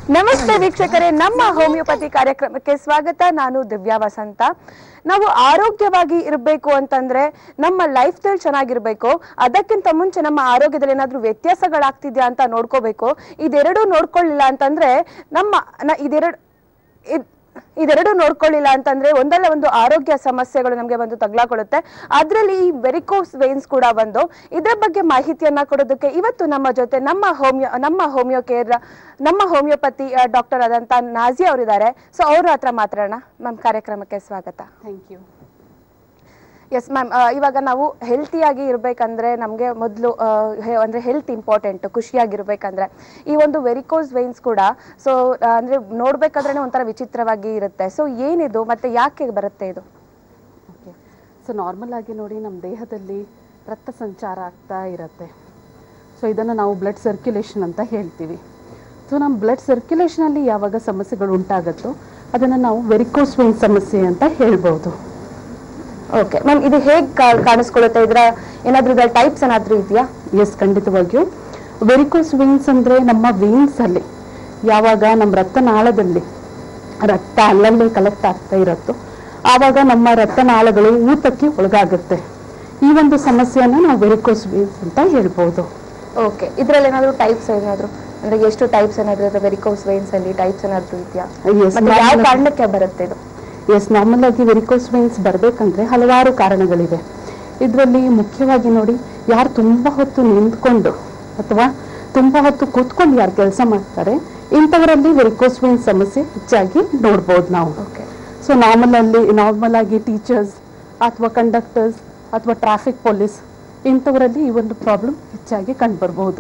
ನಮಸ್ತೆ ವೀಕ್ಷಕರೇ ನಮ್ಮ ಹೋಮಿಯೋಪತಿ ಕಾರ್ಯಕ್ರಮಕ್ಕೆ ಸ್ವಾಗತ ನಾನು ದಿವ್ಯಾ ವಸಂತ ನಾವು ಆರೋಗ್ಯವಾಗಿ ಇರಬೇಕು ಅಂತಂದ್ರೆ ನಮ್ಮ ಲೈಫ್ ಸ್ಟೈಲ್ ಚೆನ್ನಾಗಿರ್ಬೇಕು ಅದಕ್ಕಿಂತ ಮುಂಚೆ ನಮ್ಮ ಆರೋಗ್ಯದಲ್ಲಿ ಏನಾದ್ರೂ ವ್ಯತ್ಯಾಸಗಳಾಗ್ತಿದ್ಯಾ ಅಂತ ನೋಡ್ಕೋಬೇಕು ಇದೆರಡೂ ನೋಡ್ಕೊಳ್ಳಿಲ್ಲ ಅಂತಂದ್ರೆ ನಮ್ಮ ನ- ಇದೆರಡು ಇದ್- ಇದೆರಡು ನೋಡ್ಕೊಳ್ಳಿಲ್ಲ ಅಂತಂದ್ರೆ ಒಂದಲ್ಲ ಒಂದು ಆರೋಗ್ಯ ಸಮಸ್ಯೆಗಳು ನಮಗೆ ಬಂದು ತಗ್ಲಾಕೊಳ್ಳುತ್ತೆ ಅದರಲ್ಲಿ ಈ ವೆರಿಕೋಸ್ ವೇನ್ಸ್ ಕೂಡ ಒಂದು ಇದರ ಬಗ್ಗೆ ಮಾಹಿತಿಯನ್ನ ಕೊಡೋದಕ್ಕೆ ಇವತ್ತು ನಮ್ಮ ಜೊತೆ ನಮ್ಮ ಹೋಮಿಯೋ ನಮ್ಮ ಹೋಮಿಯೋ ಕೇರ್ ನಮ್ಮ ಹೋಮಿಯೋಪತಿ ಡಾಕ್ಟರ್ ಆದಂತ ನಾಜಿ ಅವರಿದ್ದಾರೆ ಸೊ ಅವ್ರ ಹತ್ರ ಮಾತಾಡೋಣ ಮ್ಯಾಮ್ ಕಾರ್ಯಕ್ರಮಕ್ಕೆ ಸ್ವಾಗತ ಥ್ಯಾಂಕ್ ಯು ಎಸ್ ಮ್ಯಾಮ್ ಇವಾಗ ನಾವು ಹೆಲ್ತಿಯಾಗಿ ಇರಬೇಕಂದ್ರೆ ನಮಗೆ ಮೊದಲು ಅಂದರೆ ಹೆಲ್ತ್ ಇಂಪಾರ್ಟೆಂಟ್ ಖುಷಿಯಾಗಿರ್ಬೇಕಂದ್ರೆ ಈ ಒಂದು ವೆರಿಕೋಸ್ ವೈನ್ಸ್ ಕೂಡ ಸೊ ಅಂದರೆ ನೋಡ್ಬೇಕಾದ್ರೆ ಒಂಥರ ವಿಚಿತ್ರವಾಗಿ ಇರುತ್ತೆ ಸೊ ಏನಿದು ಮತ್ತೆ ಯಾಕೆ ಬರುತ್ತೆ ಇದು ಓಕೆ ಸೊ ನಾರ್ಮಲ್ ಆಗಿ ನೋಡಿ ನಮ್ಮ ದೇಹದಲ್ಲಿ ರಕ್ತ ಸಂಚಾರ ಆಗ್ತಾ ಇರುತ್ತೆ ಸೊ ಇದನ್ನು ನಾವು ಬ್ಲಡ್ ಸರ್ಕ್ಯುಲೇಷನ್ ಅಂತ ಹೇಳ್ತೀವಿ ಸೊ ನಮ್ಮ ಬ್ಲಡ್ ಸರ್ಕ್ಯುಲೇಷನಲ್ಲಿ ಯಾವಾಗ ಸಮಸ್ಯೆಗಳು ಉಂಟಾಗುತ್ತೋ ಅದನ್ನು ನಾವು ವೆರಿಕೋಸ್ ವೇನ್ ಸಮಸ್ಯೆ ಅಂತ ಹೇಳ್ಬೋದು ಓಕೆ ಮ್ಯಾಮ್ ಇದು ಹೇಗೆ ಕಾಣಿಸ್ಕೊಳ್ಳುತ್ತೆ ಇದರ ಏನಾದ್ರೂ ಇದರ ಟೈಪ್ಸ್ ಏನಾದ್ರೂ ಇದೆಯಾ ಎಸ್ ಖಂಡಿತವಾಗಿಯೂ ವೆರಿಕೋಸ್ ವೇನ್ಸ್ ಅಂದರೆ ನಮ್ಮ ವೇನ್ಸ್ ಅಲ್ಲಿ ಯಾವಾಗ ನಮ್ಮ ರಕ್ತನಾಳದಲ್ಲಿ ರಕ್ತ ಅಲ್ಲಲ್ಲೇ ಕಲೆಕ್ಟ್ ಆಗ್ತಾ ಇರುತ್ತೋ ಆವಾಗ ನಮ್ಮ ರಕ್ತನಾಳಗಳು ಊತಕ್ಕೆ ಒಳಗಾಗುತ್ತೆ ಈ ಒಂದು ಸಮಸ್ಯೆಯನ್ನ ನಾವು ವೆರಿಕೋಸ್ ವೇನ್ಸ್ ಅಂತ ಹೇಳ್ಬೋದು ಓಕೆ ಇದರಲ್ಲಿ ಏನಾದ್ರು ಟೈಪ್ಸ್ ಏನಾದ್ರು ಅಂದ್ರೆ ಎಷ್ಟು ಟೈಪ್ಸ್ ಏನಾದ್ರು ಇದೆ ವೆರಿಕೋಸ್ ವೈನ್ಸ್ ಅಲ್ಲಿ ಟೈಪ್ಸ್ ಏನಾದ್ರು ಇದೆಯಾ Yes, ಮತ್ತೆ ಯಾವ normal- ಕಾರಣಕ್ಕೆ ಬರುತ್ತೆ ಇದು ಎಸ್ ನಾರ್ಮಲ್ ಆಗಿ ವೆರಿಕೋಸ್ ವೇನ್ಸ್ ಬರಬೇಕಂದ್ರೆ ಹಲವಾರು ಕಾರಣಗಳಿವೆ ಇದರಲ್ಲಿ ಮುಖ್ಯವಾಗಿ ನೋಡಿ ಯಾರು ತುಂಬ ಹೊತ್ತು ನಿಂತ್ಕೊಂಡು ಅಥವಾ ತುಂಬ ಹೊತ್ತು ಕೂತ್ಕೊಂಡು ಯಾರು ಕೆಲಸ ಮಾಡ್ತಾರೆ ಇಂಥವರಲ್ಲಿ ವೆರಿಕೋಸ್ ವೇನ್ಸ್ ಸಮಸ್ಯೆ ಹೆಚ್ಚಾಗಿ ನೋಡ್ಬೋದು ನಾವು ಓಕೆ ಸೊ ನಾರ್ಮಲ್ ಅಲ್ಲಿ ನಾರ್ಮಲ್ ಆಗಿ ಟೀಚರ್ಸ್ ಅಥವಾ ಕಂಡಕ್ಟರ್ಸ್ ಅಥವಾ ಟ್ರಾಫಿಕ್ ಪೊಲೀಸ್ ಇಂಥವರಲ್ಲಿ ಈ ಒಂದು ಪ್ರಾಬ್ಲಮ್ ಹೆಚ್ಚಾಗಿ ಕಂಡುಬರ್ಬೋದು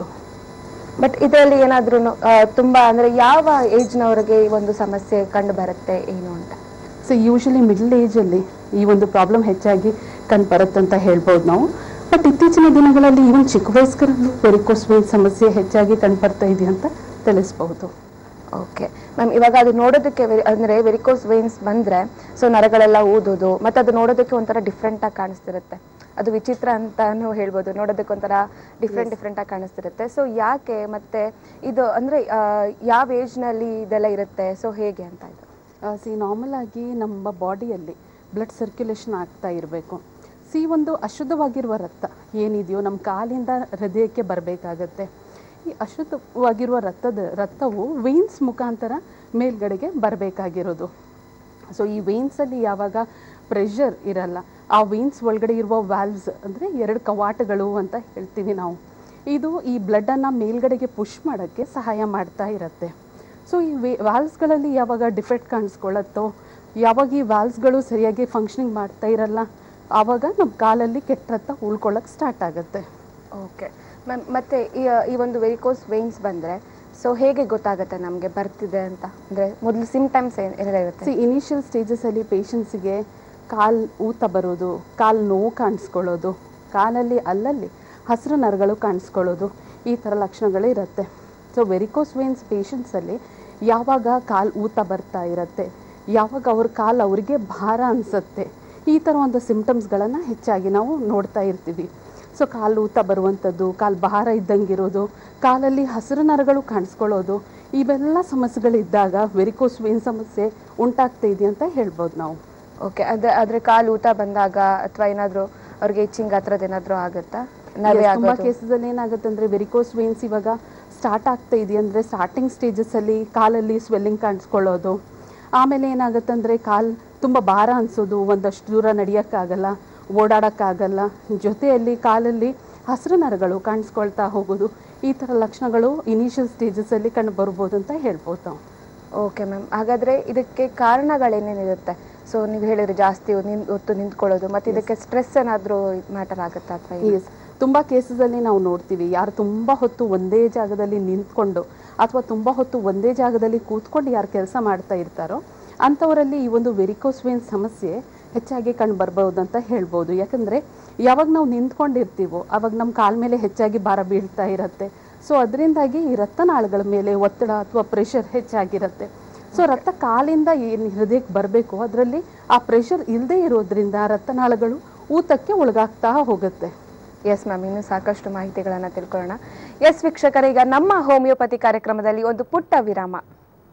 ಬಟ್ ಇದರಲ್ಲಿ ಏನಾದ್ರೂ ತುಂಬಾ ಅಂದ್ರೆ ಯಾವ ಏಜ್ ನವರಿಗೆ ಈ ಒಂದು ಸಮಸ್ಯೆ ಕಂಡು ಬರುತ್ತೆ ಏನು ಅಂತ ಸೊ ಯೂಶಲಿ ಮಿಡ್ಲ್ ಏಜಲ್ಲಿ ಈ ಒಂದು ಪ್ರಾಬ್ಲಮ್ ಹೆಚ್ಚಾಗಿ ಕಂಡು ಬರುತ್ತಂತ ಹೇಳ್ಬೋದು ನಾವು ಬಟ್ ಇತ್ತೀಚಿನ ದಿನಗಳಲ್ಲಿ ಈವನ್ ಚಿಕ್ಕ ವಯಸ್ಕರಲ್ಲೂ ವೆರಿಕೋಸ್ ವೇನ್ ಸಮಸ್ಯೆ ಹೆಚ್ಚಾಗಿ ಕಂಡು ಬರ್ತಾ ಇದೆ ಅಂತ ತಿಳಿಸ್ಬಹುದು ಓಕೆ ಮ್ಯಾಮ್ ಇವಾಗ ಅದು ನೋಡೋದಕ್ಕೆ ವೆ- ಅಂದ್ರೆ ವೆರಿಕೋಸ್ ವೇನ್ಸ್ ಬಂದ್ರೆ ಸೊ ನರಗಳೆಲ್ಲ ಊದೋದು ಮತ್ತೆ ಅದು ನೋಡೋದಕ್ಕೆ ಒಂಥರ ಡಿಫ್ರೆಂಟ್ ಆಗಿ ಕಾಣಿಸ್ತಿರುತ್ತೆ ಅದು ವಿಚಿತ್ರ ಅಂತಾನು ಹೇಳ್ಬೋದು ನೋಡೋದಕ್ಕೆ ಒಂಥರ ಡಿಫ್ರೆಂಟ್ ಡಿಫ್ರೆಂಟ್ ಆಗಿ ಕಾಣಿಸ್ತಿರುತ್ತೆ ಸೊ ಯಾಕೆ ಮತ್ತೆ ಇದು ಅಂದ್ರೆ ಆ, ಯಾವ ಏಜ್ ನಲ್ಲಿ ಇದೆಲ್ಲ ಇರುತ್ತೆ ಸೊ ಹೇಗೆ ಅಂತ ಇದು ಸಿ ನಾರ್ಮಲ್ ಆಗಿ ನಮ್ಮ ಬಾಡಿಯಲ್ಲಿ ಬ್ಲಡ್ ಸರ್ಕ್ಯುಲೇಷನ್ ಆಗ್ತಾ ಇರಬೇಕು ಸಿ ಒಂದು ಅಶುದ್ಧವಾಗಿರುವ ರಕ್ತ ಏನಿದೆಯೋ ನಮ್ಮ ಕಾಲಿಂದ ಹೃದಯಕ್ಕೆ ಬರಬೇಕಾಗತ್ತೆ ಈ ಅಶುದ್ಧವಾಗಿರುವ ರಕ್ತದ ರಕ್ತವು ವೇನ್ಸ್ ಮುಖಾಂತರ ಮೇಲ್ಗಡೆಗೆ ಬರಬೇಕಾಗಿರೋದು ಸೊ ಈ ವೇನ್ಸಲ್ಲಿ ಯಾವಾಗ ಪ್ರೆಷರ್ ಇರಲ್ಲ ಆ ವೇನ್ಸ್ ಒಳಗಡೆ ಇರುವ ವ್ಯಾಲ್ವ್ಸ್ ಅಂದರೆ ಎರಡು ಕವಾಟಗಳು ಅಂತ ಹೇಳ್ತೀವಿ ನಾವು ಇದು ಈ ಬ್ಲಡ್ಡನ್ನು ಮೇಲ್ಗಡೆಗೆ ಪುಷ್ ಮಾಡೋಕ್ಕೆ ಸಹಾಯ ಮಾಡ್ತಾ ಇರುತ್ತೆ ಸೊ ಈ ವೇ ವ್ಯಾಲ್ವ್ಸ್ಗಳಲ್ಲಿ ಯಾವಾಗ ಡಿಫೆಕ್ಟ್ ಕಾಣಿಸ್ಕೊಳ್ಳುತ್ತೋ ಯಾವಾಗ ಈ ವ್ಯಾಲ್ವ್ಸ್ಗಳು ಸರಿಯಾಗಿ ಫಂಕ್ಷನಿಂಗ್ ಮಾಡ್ತಾ ಇರಲ್ಲ ಆವಾಗ ನಮ್ಮ ಕಾಲಲ್ಲಿ ಕೆಟ್ಟ ರಕ್ತ ಉಳ್ಕೊಳ್ಳೋಕೆ ಸ್ಟಾರ್ಟ್ ಆಗುತ್ತೆ ಓಕೆ ಮ್ಯಾಮ್ ಮತ್ತೆ ಈ ಈ ಒಂದು ವೆರಿಕೋಸ್ ವೇನ್ಸ್ ಬಂದ್ರೆ ಸೊ ಹೇಗೆ ಗೊತ್ತಾಗುತ್ತೆ ನಮಗೆ ಬರ್ತಿದೆ ಅಂತ ಅಂದ್ರೆ ಮೊದಲು ಸಿಂಟಮ್ಸ್ ಏನೆಲ್ಲ ಇರುತ್ತೆ ಸಿ ಇನಿಷಿಯಲ್ ಸ್ಟೇಜಸಲ್ಲಿ ಪೇಷಂಟ್ಸಿಗೆ ಕಾಲು ಊತ ಬರೋದು ಕಾಲು ನೋವು ಕಾಣಿಸ್ಕೊಳ್ಳೋದು ಕಾಲಲ್ಲಿ ಅಲ್ಲಲ್ಲಿ ಹಸಿರು ನರಗಳು ಕಾಣಿಸ್ಕೊಳ್ಳೋದು ಈ ಥರ ಲಕ್ಷಣಗಳು ಇರುತ್ತೆ ಸೊ ವೆರಿಕೋಸ್ ವೇನ್ಸ್ ಪೇಷಂಟ್ಸಲ್ಲಿ ಯಾವಾಗ ಕಾಲು ಊತ ಬರ್ತಾ ಇರುತ್ತೆ ಯಾವಾಗ ಅವ್ರ ಕಾಲು ಅವ್ರಿಗೆ ಭಾರ ಅನಿಸುತ್ತೆ ಈ ಥರ ಒಂದು ಸಿಮ್ಟಮ್ಸ್ಗಳನ್ನು ಹೆಚ್ಚಾಗಿ ನಾವು ನೋಡ್ತಾ ಇರ್ತೀವಿ ಸೊ ಕಾಲು ಊತ ಬರುವಂಥದ್ದು ಕಾಲು ಭಾರ ಇದ್ದಂಗಿರೋದು ಕಾಲಲ್ಲಿ ಹಸಿರು ನರಗಳು ಕಾಣಿಸ್ಕೊಳ್ಳೋದು ಇವೆಲ್ಲ ಸಮಸ್ಯೆಗಳಿದ್ದಾಗ ವೆರಿಕೋಸ್ ವೇನ್ ಸಮಸ್ಯೆ ಉಂಟಾಗ್ತಾ ಇದೆ ಅಂತ ಹೇಳ್ಬೋದು ನಾವು ಓಕೆ ಅದೇ ಆದ್ರೆ ಕಾಲು ಊತ ಬಂದಾಗ ಅಥವಾ ಏನಾದ್ರು ಅವ್ರಿಗೆ ಇಚ್ಚಿಂಗ್ ಆ ಥರದ್ದು ಏನಾದ್ರು ಆಗುತ್ತಾ ನವೆ Yes, ತುಂಬಾ ಆಗೋದು ಕೇಸಲ್ಲಿ ಏನಾಗುತ್ತೆ ಅಂದ್ರೆ ವೆರಿಕೋಸ್ ವೇನ್ಸ್ ಇವಾಗ ಸ್ಟಾರ್ಟ್ ಆಗ್ತಾ ಇದೆ ಅಂದ್ರೆ ಸ್ಟಾರ್ಟಿಂಗ್ ಸ್ಟೇಜಸ್ ಅಲ್ಲಿ ಕಾಲಲ್ಲಿ ಸ್ವೆಲ್ಲಿಂಗ್ ಕಾಣಿಸ್ಕೊಳ್ಳೋದು ಆಮೇಲೆ ಏನಾಗುತ್ತೆ ಅಂದ್ರೆ ಕಾಲ್ ತುಂಬಾ ಭಾರ ಅನ್ಸೋದು ಒಂದಷ್ಟು ದೂರ ನಡೆಯೋಕ್ಕಾಗಲ್ಲ ಓಡಾಡೋಕ್ಕಾಗಲ್ಲ ಜೊತೆಯಲ್ಲಿ ಕಾಲಲ್ಲಿ ಹಸಿರು ನರಗಳು ಕಾಣಿಸ್ಕೊಳ್ತಾ ಹೋಗೋದು ಈ ಥರ ಲಕ್ಷಣಗಳು ಇನಿಷಿಯಲ್ ಸ್ಟೇಜಸ್ ಅಲ್ಲಿ ಕಂಡು ಬರ್ಬೋದು ಅಂತ ಹೇಳ್ಬೋದು ನಾವು ಓಕೆ ಮ್ಯಾಮ್ ಹಾಗಾದ್ರೆ ಇದಕ್ಕೆ ಕಾರಣಗಳೇನೇನಿರುತ್ತೆ ಸೊ ನೀವು ಹೇಳಿದ್ರೆ ಜಾಸ್ತಿ ನಿನ್ ಹೊತ್ತು ನಿಂತ್ಕೊಳ್ಳೋದು ಮತ್ತೆ ಇದಕ್ಕೆ ಸ್ಟ್ರೆಸ್ ಏನಾದರೂ ಮ್ಯಾಟರ್ ಆಗುತ್ತಾ ಅಥವಾ ಎಸ್ ತುಂಬ ಕೇಸಸಲ್ಲಿ ನಾವು ನೋಡ್ತೀವಿ ಯಾರು ತುಂಬ ಹೊತ್ತು ಒಂದೇ ಜಾಗದಲ್ಲಿ ನಿಂತ್ಕೊಂಡು ಅಥವಾ ತುಂಬ ಹೊತ್ತು ಒಂದೇ ಜಾಗದಲ್ಲಿ ಕೂತ್ಕೊಂಡು ಯಾರು ಕೆಲಸ ಮಾಡ್ತಾ ಇರ್ತಾರೋ ಅಂಥವರಲ್ಲಿ ಈ ಒಂದು ವೆರಿಕೋಸ್ ವೇನ್ ಸಮಸ್ಯೆ ಹೆಚ್ಚಾಗಿ ಕಂಡು ಬರ್ಬೋದು ಅಂತ ಹೇಳ್ಬೋದು ಯಾಕಂದರೆ ಯಾವಾಗ ನಾವು ನಿಂತ್ಕೊಂಡಿರ್ತೀವೋ ಅವಾಗ ನಮ್ಮ ಕಾಲ ಮೇಲೆ ಹೆಚ್ಚಾಗಿ ಭಾರ ಬೀಳ್ತಾ ಇರುತ್ತೆ ಸೊ ಅದರಿಂದಾಗಿ ಈ ರಕ್ತನಾಳಗಳ ಮೇಲೆ ಒತ್ತಡ ಅಥವಾ ಪ್ರೆಷರ್ ಹೆಚ್ಚಾಗಿರುತ್ತೆ ಸೊ ರಕ್ತ ಕಾಲಿಂದ ಏನು ಹೃದಯಕ್ಕೆ ಬರಬೇಕು ಅದರಲ್ಲಿ ಆ ಪ್ರೆಷರ್ ಇಲ್ಲದೆ ಇರೋದ್ರಿಂದ ರಕ್ತನಾಳಗಳು ಊತಕ್ಕೆ ಒಳಗಾಗ್ತಾ ಹೋಗುತ್ತೆ ಎಸ್ ಮ್ಯಾಮ್ ಇನ್ನು ಸಾಕಷ್ಟು ಮಾಹಿತಿಗಳನ್ನು ತಿಳ್ಕೊಳ್ಳೋಣ ಎಸ್ ವೀಕ್ಷಕರೀಗ ನಮ್ಮ ಹೋಮಿಯೋಪತಿ ಕಾರ್ಯಕ್ರಮದಲ್ಲಿ ಒಂದು ಪುಟ್ಟ ವಿರಾಮ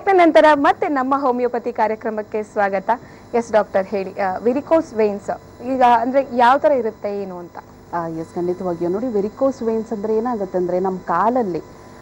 ಬ್ರೇಕ್ನ ನಂತರ ಮತ್ತೆ ನಮ್ಮ ಹೋಮಿಯೋಪತಿ ಕಾರ್ಯಕ್ರಮಕ್ಕೆ ಸ್ವಾಗತ ಎಸ್ ಡಾಕ್ಟರ್ ಹೇಳಿ ವಿರಿಕೋಸ್ ವೇನ್ಸ್ ಈಗ ಅಂದ್ರೆ ಯಾವ ತರ ಇರುತ್ತೆ ಏನು ಅಂತ ಎಸ್ ಖಂಡಿತವಾಗಿಯೂ ನೋಡಿ ವೆರಿಕೋಸ್ ವೇನ್ಸ್ ಅಂದರೆ ಏನಾಗುತ್ತೆ ಅಂದರೆ ನಮ್ಮ ಕಾಲಲ್ಲಿ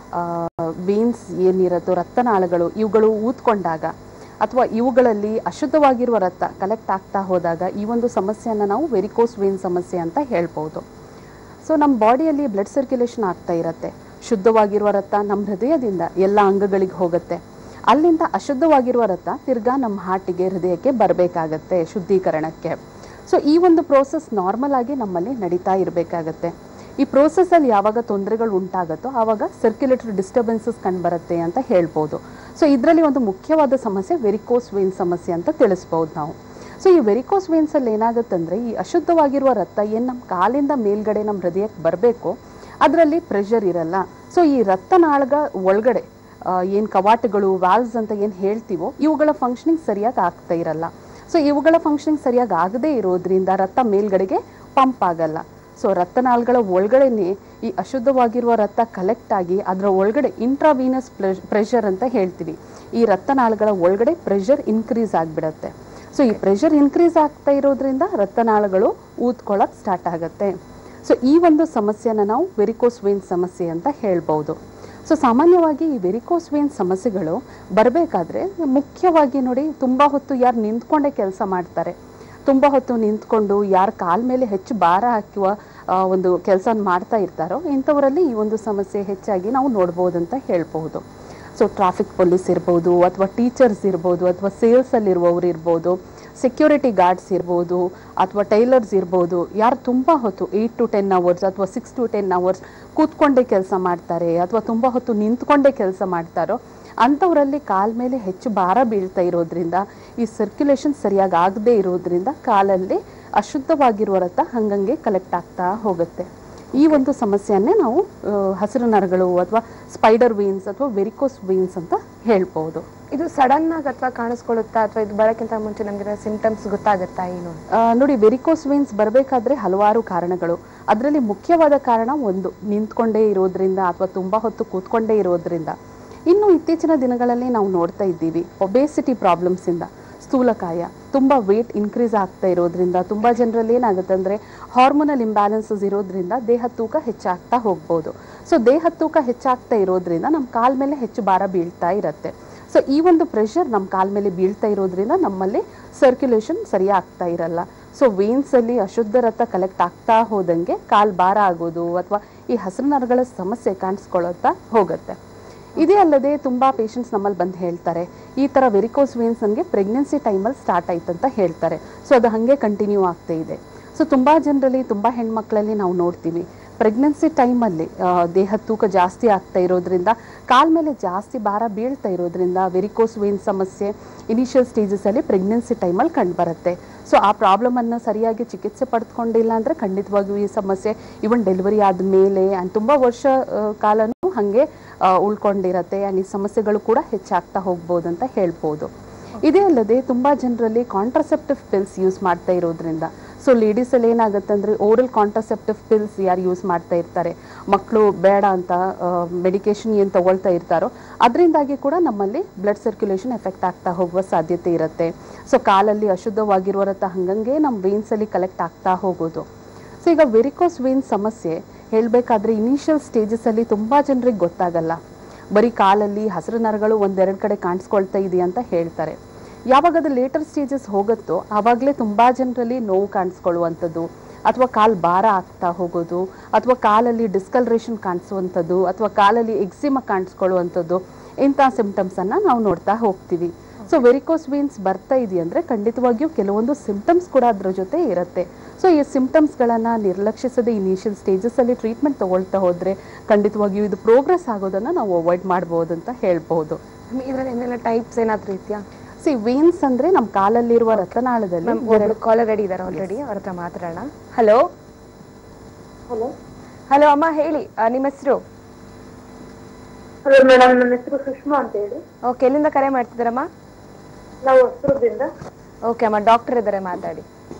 ವೇನ್ಸ್ ಏನಿರುತ್ತೋ ರಕ್ತನಾಳಗಳು ಇವುಗಳು ಊದ್ಕೊಂಡಾಗ ಅಥವಾ ಇವುಗಳಲ್ಲಿ ಅಶುದ್ಧವಾಗಿರುವ ರಕ್ತ ಕಲೆಕ್ಟ್ ಆಗ್ತಾ ಹೋದಾಗ ಈ ಒಂದು ಸಮಸ್ಯೆಯನ್ನು ನಾವು ವೆರಿಕೋಸ್ ವೇನ್ ಸಮಸ್ಯೆ ಅಂತ ಹೇಳ್ಬೋದು ಸೊ ನಮ್ಮ ಬಾಡಿಯಲ್ಲಿ ಬ್ಲಡ್ ಸರ್ಕ್ಯುಲೇಷನ್ ಆಗ್ತಾ ಇರತ್ತೆ ಶುದ್ಧವಾಗಿರುವ ರಕ್ತ ನಮ್ಮ ಹೃದಯದಿಂದ ಎಲ್ಲ ಅಂಗಗಳಿಗೆ ಹೋಗುತ್ತೆ ಅಲ್ಲಿಂದ ಅಶುದ್ಧವಾಗಿರುವ ರಕ್ತ ತಿರ್ಗಾ ನಮ್ಮ ಹಾರ್ಟಿಗೆ ಹೃದಯಕ್ಕೆ ಬರಬೇಕಾಗತ್ತೆ ಶುದ್ಧೀಕರಣಕ್ಕೆ ಸೊ ಈ ಒಂದು ಪ್ರೋಸೆಸ್ ನಾರ್ಮಲ್ ಆಗಿ ನಮ್ಮಲ್ಲಿ ನಡೀತಾ ಇರಬೇಕಾಗತ್ತೆ ಈ ಪ್ರೋಸೆಸ್ಸಲ್ಲಿ ಯಾವಾಗ ತೊಂದರೆಗಳು ಉಂಟಾಗುತ್ತೋ ಆವಾಗ ಸರ್ಕ್ಯುಲೇಟರಿ ಡಿಸ್ಟರ್ಬೆನ್ಸಸ್ ಕಂಡುಬರುತ್ತೆ ಅಂತ ಹೇಳ್ಬೋದು ಸೊ ಇದರಲ್ಲಿ ಒಂದು ಮುಖ್ಯವಾದ ಸಮಸ್ಯೆ ವೆರಿಕೋಸ್ ವೇನ್ ಸಮಸ್ಯೆ ಅಂತ ತಿಳಿಸ್ಬೋದು ನಾವು ಸೊ ಈ ವೆರಿಕೋಸ್ ವೇನ್ಸಲ್ಲಿ ಏನಾಗುತ್ತಂದ್ರೆ ಈ ಅಶುದ್ಧವಾಗಿರುವ ರಕ್ತ ಏನು ನಮ್ಮ ಕಾಲಿಂದ ಮೇಲ್ಗಡೆ ನಮ್ಮ ಹೃದಯಕ್ಕೆ ಬರಬೇಕು ಅದರಲ್ಲಿ ಪ್ರೆಷರ್ ಇರಲ್ಲ ಸೊ ಈ ರಕ್ತನಾಳಗ ಒಳಗಡೆ ಏನು ಕವಾಟಗಳು ವಾಲ್ವ್ಸ್ ಅಂತ ಏನು ಹೇಳ್ತೀವೋ ಇವುಗಳ ಫಂಕ್ಷನಿಂಗ್ ಸರಿಯಾಗಿ ಆಗ್ತಾ ಇರಲ್ಲ ಸೊ ಇವುಗಳ ಫಂಕ್ಷನಿಂಗ್ ಸರಿಯಾಗಿ ಆಗದೇ ಇರೋದ್ರಿಂದ ರಕ್ತ ಮೇಲ್ಗಡೆಗೆ ಪಂಪ್ ಆಗಲ್ಲ ಸೊ ರಕ್ತನಾಳಗಳ ಒಳಗಡೆನೆ ಈ ಅಶುದ್ಧವಾಗಿರುವ ರಕ್ತ ಕಲೆಕ್ಟ್ ಆಗಿ ಅದರ ಒಳಗಡೆ ಇಂಟ್ರಾವೀನಸ್ ಪ್ರೆಷರ್ ಅಂತ ಹೇಳ್ತೀವಿ ಈ ರಕ್ತನಾಳಗಳ ಒಳಗಡೆ ಪ್ರೆಷರ್ ಇನ್ಕ್ರೀಸ್ ಆಗಿಬಿಡತ್ತೆ ಸೊ ಈ ಪ್ರೆಷರ್ ಇನ್ಕ್ರೀಸ್ ಆಗ್ತಾ ಇರೋದ್ರಿಂದ ರಕ್ತನಾಳಗಳು ಊದ್ಕೊಳ್ಳೋಕೆ ಸ್ಟಾರ್ಟ್ ಆಗುತ್ತೆ ಸೊ ಈ ಒಂದು ಸಮಸ್ಯೆನ ನಾವು ವೆರಿಕೋಸ್ ವೇನ್ ಸಮಸ್ಯೆ ಅಂತ ಹೇಳ್ಬೋದು ಸೊ ಸಾಮಾನ್ಯವಾಗಿ ಈ ವೆರಿಕೋಸ್ ವೇನ್ ಸಮಸ್ಯೆಗಳು ಬರಬೇಕಾದ್ರೆ ಮುಖ್ಯವಾಗಿ ನೋಡಿ ತುಂಬ ಹೊತ್ತು ಯಾರು ನಿಂತ್ಕೊಂಡೇ ಕೆಲಸ ಮಾಡ್ತಾರೆ ತುಂಬ ಹೊತ್ತು ನಿಂತ್ಕೊಂಡು ಯಾರ ಕಾಲ ಮೇಲೆ ಹೆಚ್ಚು ಭಾರ ಹಾಕುವ ಆ, ಒಂದು ಕೆಲಸ ಮಾಡ್ತಾ ಇರ್ತಾರೋ ಇಂಥವರಲ್ಲಿ ಈ ಒಂದು ಸಮಸ್ಯೆ ಹೆಚ್ಚಾಗಿ ನಾವು ನೋಡ್ಬೋದು ಅಂತ ಹೇಳ್ಬೋದು ಸೊ ಟ್ರಾಫಿಕ್ ಪೊಲೀಸ್ ಇರ್ಬೋದು ಅಥವಾ ಟೀಚರ್ಸ್ ಇರ್ಬೋದು ಅಥವಾ ಸೇಲ್ಸಲ್ಲಿರುವವರು ಇರ್ಬೋದು ಸೆಕ್ಯೂರಿಟಿ ಗಾರ್ಡ್ಸ್ ಇರ್ಬೋದು ಅಥವಾ ಟೈಲರ್ಸ್ ಇರ್ಬೋದು ಯಾರು ತುಂಬ ಹೊತ್ತು ಏಯ್ಟ್ ಟು ಟೆನ್ ಅವರ್ಸ್ ಅಥವಾ ಸಿಕ್ಸ್ ಟು ಟೆನ್ ಅವರ್ಸ್ ಕೂತ್ಕೊಂಡೇ ಕೆಲಸ ಮಾಡ್ತಾರೆ ಅಥವಾ ತುಂಬ ಹೊತ್ತು ನಿಂತ್ಕೊಂಡೇ ಕೆಲಸ ಮಾಡ್ತಾರೋ ಅಂಥವರಲ್ಲಿ ಕಾಲ ಮೇಲೆ ಹೆಚ್ಚು ಭಾರ ಬೀಳ್ತಾ ಇರೋದ್ರಿಂದ ಈ ಸರ್ಕ್ಯುಲೇಷನ್ ಸರಿಯಾಗಿ ಆಗದೇ ಇರೋದ್ರಿಂದ ಕಾಲಲ್ಲಿ ಅಶುದ್ಧವಾಗಿರುವ ರಕ್ತ ಹಂಗಂಗೆ ಕಲೆಕ್ಟ್ ಆಗ್ತಾ ಹೋಗುತ್ತೆ ಈ ಒಂದು ಸಮಸ್ಯೆಯನ್ನೇ ನಾವು ಆ, ಹಸಿರು ನರಗಳು ಅಥವಾ ಸ್ಪೈಡರ್ ವೇನ್ಸ್ ಅಥವಾ ವೆರಿಕೋಸ್ ವೇನ್ಸ್ ಅಂತ ಹೇಳ್ಬೋದು ಇದು ಸಡನ್ ಆಗಿ ಅಥವಾ ಕಾಣಿಸ್ಕೊಳ್ಳುತ್ತಾ ಅಥವಾ ಇದು ಬರೋಕ್ಕಿಂತ ಮುಂಚೆ ನಮಗೆ ಸಿಂಟಮ್ಸ್ ಗೊತ್ತಾಗುತ್ತಾ ಏನು ಅಂತ? ಆ, ನೋಡಿ ವೆರಿಕೋಸ್ ವೇನ್ಸ್ ಬರಬೇಕಾದ್ರೆ ಹಲವಾರು ಕಾರಣಗಳು ಅದರಲ್ಲಿ ಮುಖ್ಯವಾದ ಕಾರಣ ಒಂದು ನಿಂತ್ಕೊಂಡೇ ಇರೋದ್ರಿಂದ ಅಥವಾ ತುಂಬ ಹೊತ್ತು ಕೂತ್ಕೊಂಡೇ ಇರೋದ್ರಿಂದ ಇನ್ನು ಇತ್ತೀಚಿನ ದಿನಗಳಲ್ಲಿ ನಾವು ನೋಡ್ತಾ ಇದ್ದೀವಿ ಒಬೇಸಿಟಿ ಪ್ರಾಬ್ಲಮ್ಸಿಂದ ಸ್ಥೂಲಕಾಯ ತುಂಬ ವೇಟ್ ಇನ್ಕ್ರೀಸ್ ಆಗ್ತಾ ಇರೋದ್ರಿಂದ ತುಂಬ ಜನರಲ್ಲಿ ಏನಾಗುತ್ತೆ ಅಂದರೆ ಹಾರ್ಮೋನಲ್ ಇಂಬ್ಯಾಲೆನ್ಸಸ್ ಇರೋದ್ರಿಂದ ದೇಹ ತೂಕ ಹೆಚ್ಚಾಗ್ತಾ ಹೋಗ್ಬೋದು ಸೊ ದೇಹ ತೂಕ ಹೆಚ್ಚಾಗ್ತಾ ಇರೋದ್ರಿಂದ ನಮ್ಮ ಕಾಲ ಮೇಲೆ ಹೆಚ್ಚು ಭಾರ ಬೀಳ್ತಾ ಇರುತ್ತೆ ಸೊ ಈ ಒಂದು ಪ್ರೆಷರ್ ನಮ್ಮ ಕಾಲ ಮೇಲೆ ಬೀಳ್ತಾ ಇರೋದ್ರಿಂದ ನಮ್ಮಲ್ಲಿ ಸರ್ಕ್ಯುಲೇಷನ್ ಸರಿ ಆಗ್ತಾ ಇರಲ್ಲ ಸೊ ವೇನ್ಸಲ್ಲಿ ಅಶುದ್ಧ ರಕ್ತ ಕಲೆಕ್ಟ್ ಆಗ್ತಾ ಹೋದಂಗೆ ಕಾಲ್ ಭಾರ ಆಗೋದು ಅಥವಾ ಈ ಹಸಿರು ನರಗಳ ಸಮಸ್ಯೆ ಕಾಣಿಸ್ಕೊಳ್ಳುತ್ತಾ ಹೋಗುತ್ತೆ ಇದೇ ಅಲ್ಲದೆ ತುಂಬ ಪೇಷಂಟ್ಸ್ ನಮ್ಮಲ್ಲಿ ಬಂದು ಹೇಳ್ತಾರೆ ಈ ಥರ ವೆರಿಕೋಸ್ ವೇನ್ಸ್ ನನಗೆ ಪ್ರೆಗ್ನೆನ್ಸಿ ಟೈಮಲ್ಲಿ ಸ್ಟಾರ್ಟ್ ಆಯ್ತು ಅಂತ ಹೇಳ್ತಾರೆ ಸೊ ಅದು ಹಾಗೆ ಕಂಟಿನ್ಯೂ ಆಗ್ತಾ ಇದೆ ಸೊ ತುಂಬ ಜನರಲ್ಲಿ ತುಂಬ ಹೆಣ್ಮಕ್ಳಲ್ಲಿ ನಾವು ನೋಡ್ತೀವಿ ಪ್ರೆಗ್ನೆನ್ಸಿ ಟೈಮಲ್ಲಿ ದೇಹ ತೂಕ ಜಾಸ್ತಿ ಆಗ್ತಾ ಇರೋದ್ರಿಂದ ಕಾಲ ಮೇಲೆ ಜಾಸ್ತಿ ಭಾರ ಬೀಳ್ತಾ ಇರೋದ್ರಿಂದ ವೆರಿಕೋಸ್ ವೇನ್ ಸಮಸ್ಯೆ ಇನಿಷಿಯಲ್ ಸ್ಟೇಜಸಲ್ಲಿ ಪ್ರೆಗ್ನೆನ್ಸಿ ಟೈಮಲ್ಲಿ ಕಂಡುಬರುತ್ತೆ ಸೊ ಆ ಪ್ರಾಬ್ಲಮನ್ನು ಸರಿಯಾಗಿ ಚಿಕಿತ್ಸೆ ಪಡೆದುಕೊಂಡಿಲ್ಲ ಅಂದರೆ ಖಂಡಿತವಾಗಿಯೂ ಈ ಸಮಸ್ಯೆ ಇವನ್ ಡೆಲಿವರಿ ಆದಮೇಲೆ ಆ್ಯಂಡ್ ತುಂಬ ವರ್ಷ ಆ, ಕಾಲನೂ ಹಾಗೆ ಆ, ಉಳ್ಕೊಂಡಿರತ್ತೆ ಆ್ಯಂಡ್ ಈ ಸಮಸ್ಯೆಗಳು ಕೂಡ ಹೆಚ್ಚಾಗ್ತಾ ಹೋಗ್ಬೋದು ಅಂತ ಹೇಳ್ಬೋದು ಇದೇ ಅಲ್ಲದೆ ತುಂಬ ಜನರಲ್ಲಿ ಕಾಂಟ್ರಸೆಪ್ಟಿವ್ ಪಿಲ್ಸ್ ಯೂಸ್ ಮಾಡ್ತಾ ಇರೋದ್ರಿಂದ ಸೊ ಲೇಡೀಸಲ್ಲಿ ಏನಾಗುತ್ತೆ ಅಂದರೆ ಓರಲ್ ಕಾಂಟ್ರಸೆಪ್ಟಿವ್ ಪಿಲ್ಸ್ ಯಾರು ಯೂಸ್ ಮಾಡ್ತಾ ಇರ್ತಾರೆ ಮಕ್ಕಳು ಬೇಡ ಅಂತ ಮೆಡಿಕೇಶನ್ ಏನು ತಗೊಳ್ತಾ ಇರ್ತಾರೋ ಅದರಿಂದಾಗಿ ಕೂಡ ನಮ್ಮಲ್ಲಿ ಬ್ಲಡ್ ಸರ್ಕ್ಯುಲೇಷನ್ ಎಫೆಕ್ಟ್ ಆಗ್ತಾ ಹೋಗುವ ಸಾಧ್ಯತೆ ಇರುತ್ತೆ ಸೊ ಕಾಲಲ್ಲಿ ಅಶುದ್ಧವಾಗಿರುವ ರಕ್ತ ಹಂಗಂಗೆ ನಮ್ಮ ವೇನ್ಸಲ್ಲಿ ಕಲೆಕ್ಟ್ ಆಗ್ತಾ ಹೋಗೋದು ಸೊ ಈಗ ವೆರಿಕೋಸ್ ವೇನ್ ಸಮಸ್ಯೆ ಹೇಳಬೇಕಾದ್ರೆ ಇನಿಷಿಯಲ್ ಸ್ಟೇಜಸಲ್ಲಿ ತುಂಬ ಜನರಿಗೆ ಗೊತ್ತಾಗಲ್ಲ ಬರೀ ಕಾಲಲ್ಲಿ ಹಸಿರು ನರಗಳು ಒಂದೆರಡು ಕಡೆ ಕಾಣಿಸ್ಕೊಳ್ತಾ ಇದೆಯಾ ಅಂತ ಹೇಳ್ತಾರೆ ಯಾವಾಗ ಅದು ಲೇಟರ್ ಸ್ಟೇಜಸ್ ಹೋಗುತ್ತೋ ಆವಾಗಲೇ ತುಂಬ ಜನರಲ್ಲಿ ನೋವು ಕಾಣಿಸ್ಕೊಳ್ಳುವಂಥದ್ದು ಅಥವಾ ಕಾಲು ಭಾರ ಆಗ್ತಾ ಹೋಗೋದು ಅಥವಾ ಕಾಲಲ್ಲಿ ಡಿಸ್ಕಲರೇಷನ್ ಕಾಣಿಸುವಂಥದ್ದು ಅಥವಾ ಕಾಲಲ್ಲಿ ಎಕ್ಸಿಮ ಕಾಣಿಸ್ಕೊಳ್ಳುವಂಥದ್ದು ಇಂಥ ಸಿಂಪ್ಟಮ್ಸನ್ನು ನಾವು ನೋಡ್ತಾ ಹೋಗ್ತೀವಿ ಸೊ ವೆರಿಕೋಸ್ ವೇನ್ಸ್ ಬರ್ತಾ ಇದೆಯಂದ್ರೆ ಖಂಡಿತವಾಗಿಯೂ ಕೆಲವೊಂದು ಸಿಂಪ್ಟಮ್ಸ್ ಕೂಡ ಅದ್ರ ಜೊತೆ ಇರುತ್ತೆ ಸೊ ಈ ಸಿಂಪ್ಟಮ್ಸ್ಗಳನ್ನು ನಿರ್ಲಕ್ಷಿಸದೆ ಇನಿಷಿಯಲ್ ಸ್ಟೇಜಸಲ್ಲಿ ಟ್ರೀಟ್ಮೆಂಟ್ ತಗೊಳ್ತಾ ಹೋದರೆ ಖಂಡಿತವಾಗಿಯೂ ಇದು ಪ್ರೋಗ್ರೆಸ್ ಆಗೋದನ್ನು ನಾವು ಅವಾಯ್ಡ್ ಮಾಡ್ಬೋದು ಅಂತ ಹೇಳ್ಬೋದು ಇದರಲ್ಲಿ ಏನೆಲ್ಲ ಟೈಪ್ಸ್ ಏನಾದರೂ ಇದೆಯಾ ಸಿ ವೇನ್ಸ್ ಅಂದರೆ ನಮ್ಮ ಕಾಲಲ್ಲಿರುವ ರಕ್ತನಾಳದಲ್ಲಿ ಮ್ಯಾಮ್ ಒಬ್ರು ಕಾಲರ್ ರೆಡಿ ಇದ್ದಾರೆ ಆಲ್ರೆಡಿ ಅವ್ರ ಹತ್ರ ಮಾತಾಡೋಣ ಹಲೋ ಹಲೋ ಹಲೋ ಅಮ್ಮ ಹೇಳಿ ಆ, ನಿಮ್ಮ ಹೆಸರು ಹಲೋ ಮೇಡಮ್ ನನ್ನ ಹೆಸರು ಸುಷ್ಮಾ ಅಂತ ಹೇಳಿ ಓಕೆ ಎಲ್ಲಿಂದ ಕರೆ ಮಾಡ್ತಿದ್ದೀರಮ್ಮ ನಾವು ಹೊಸದುರ್ಗದಿಂದ ಓಕೆ ಅಮ್ಮ ಡಾಕ್ಟರ್ ಇದ್ದಾರೆ ಮಾತಾಡಿ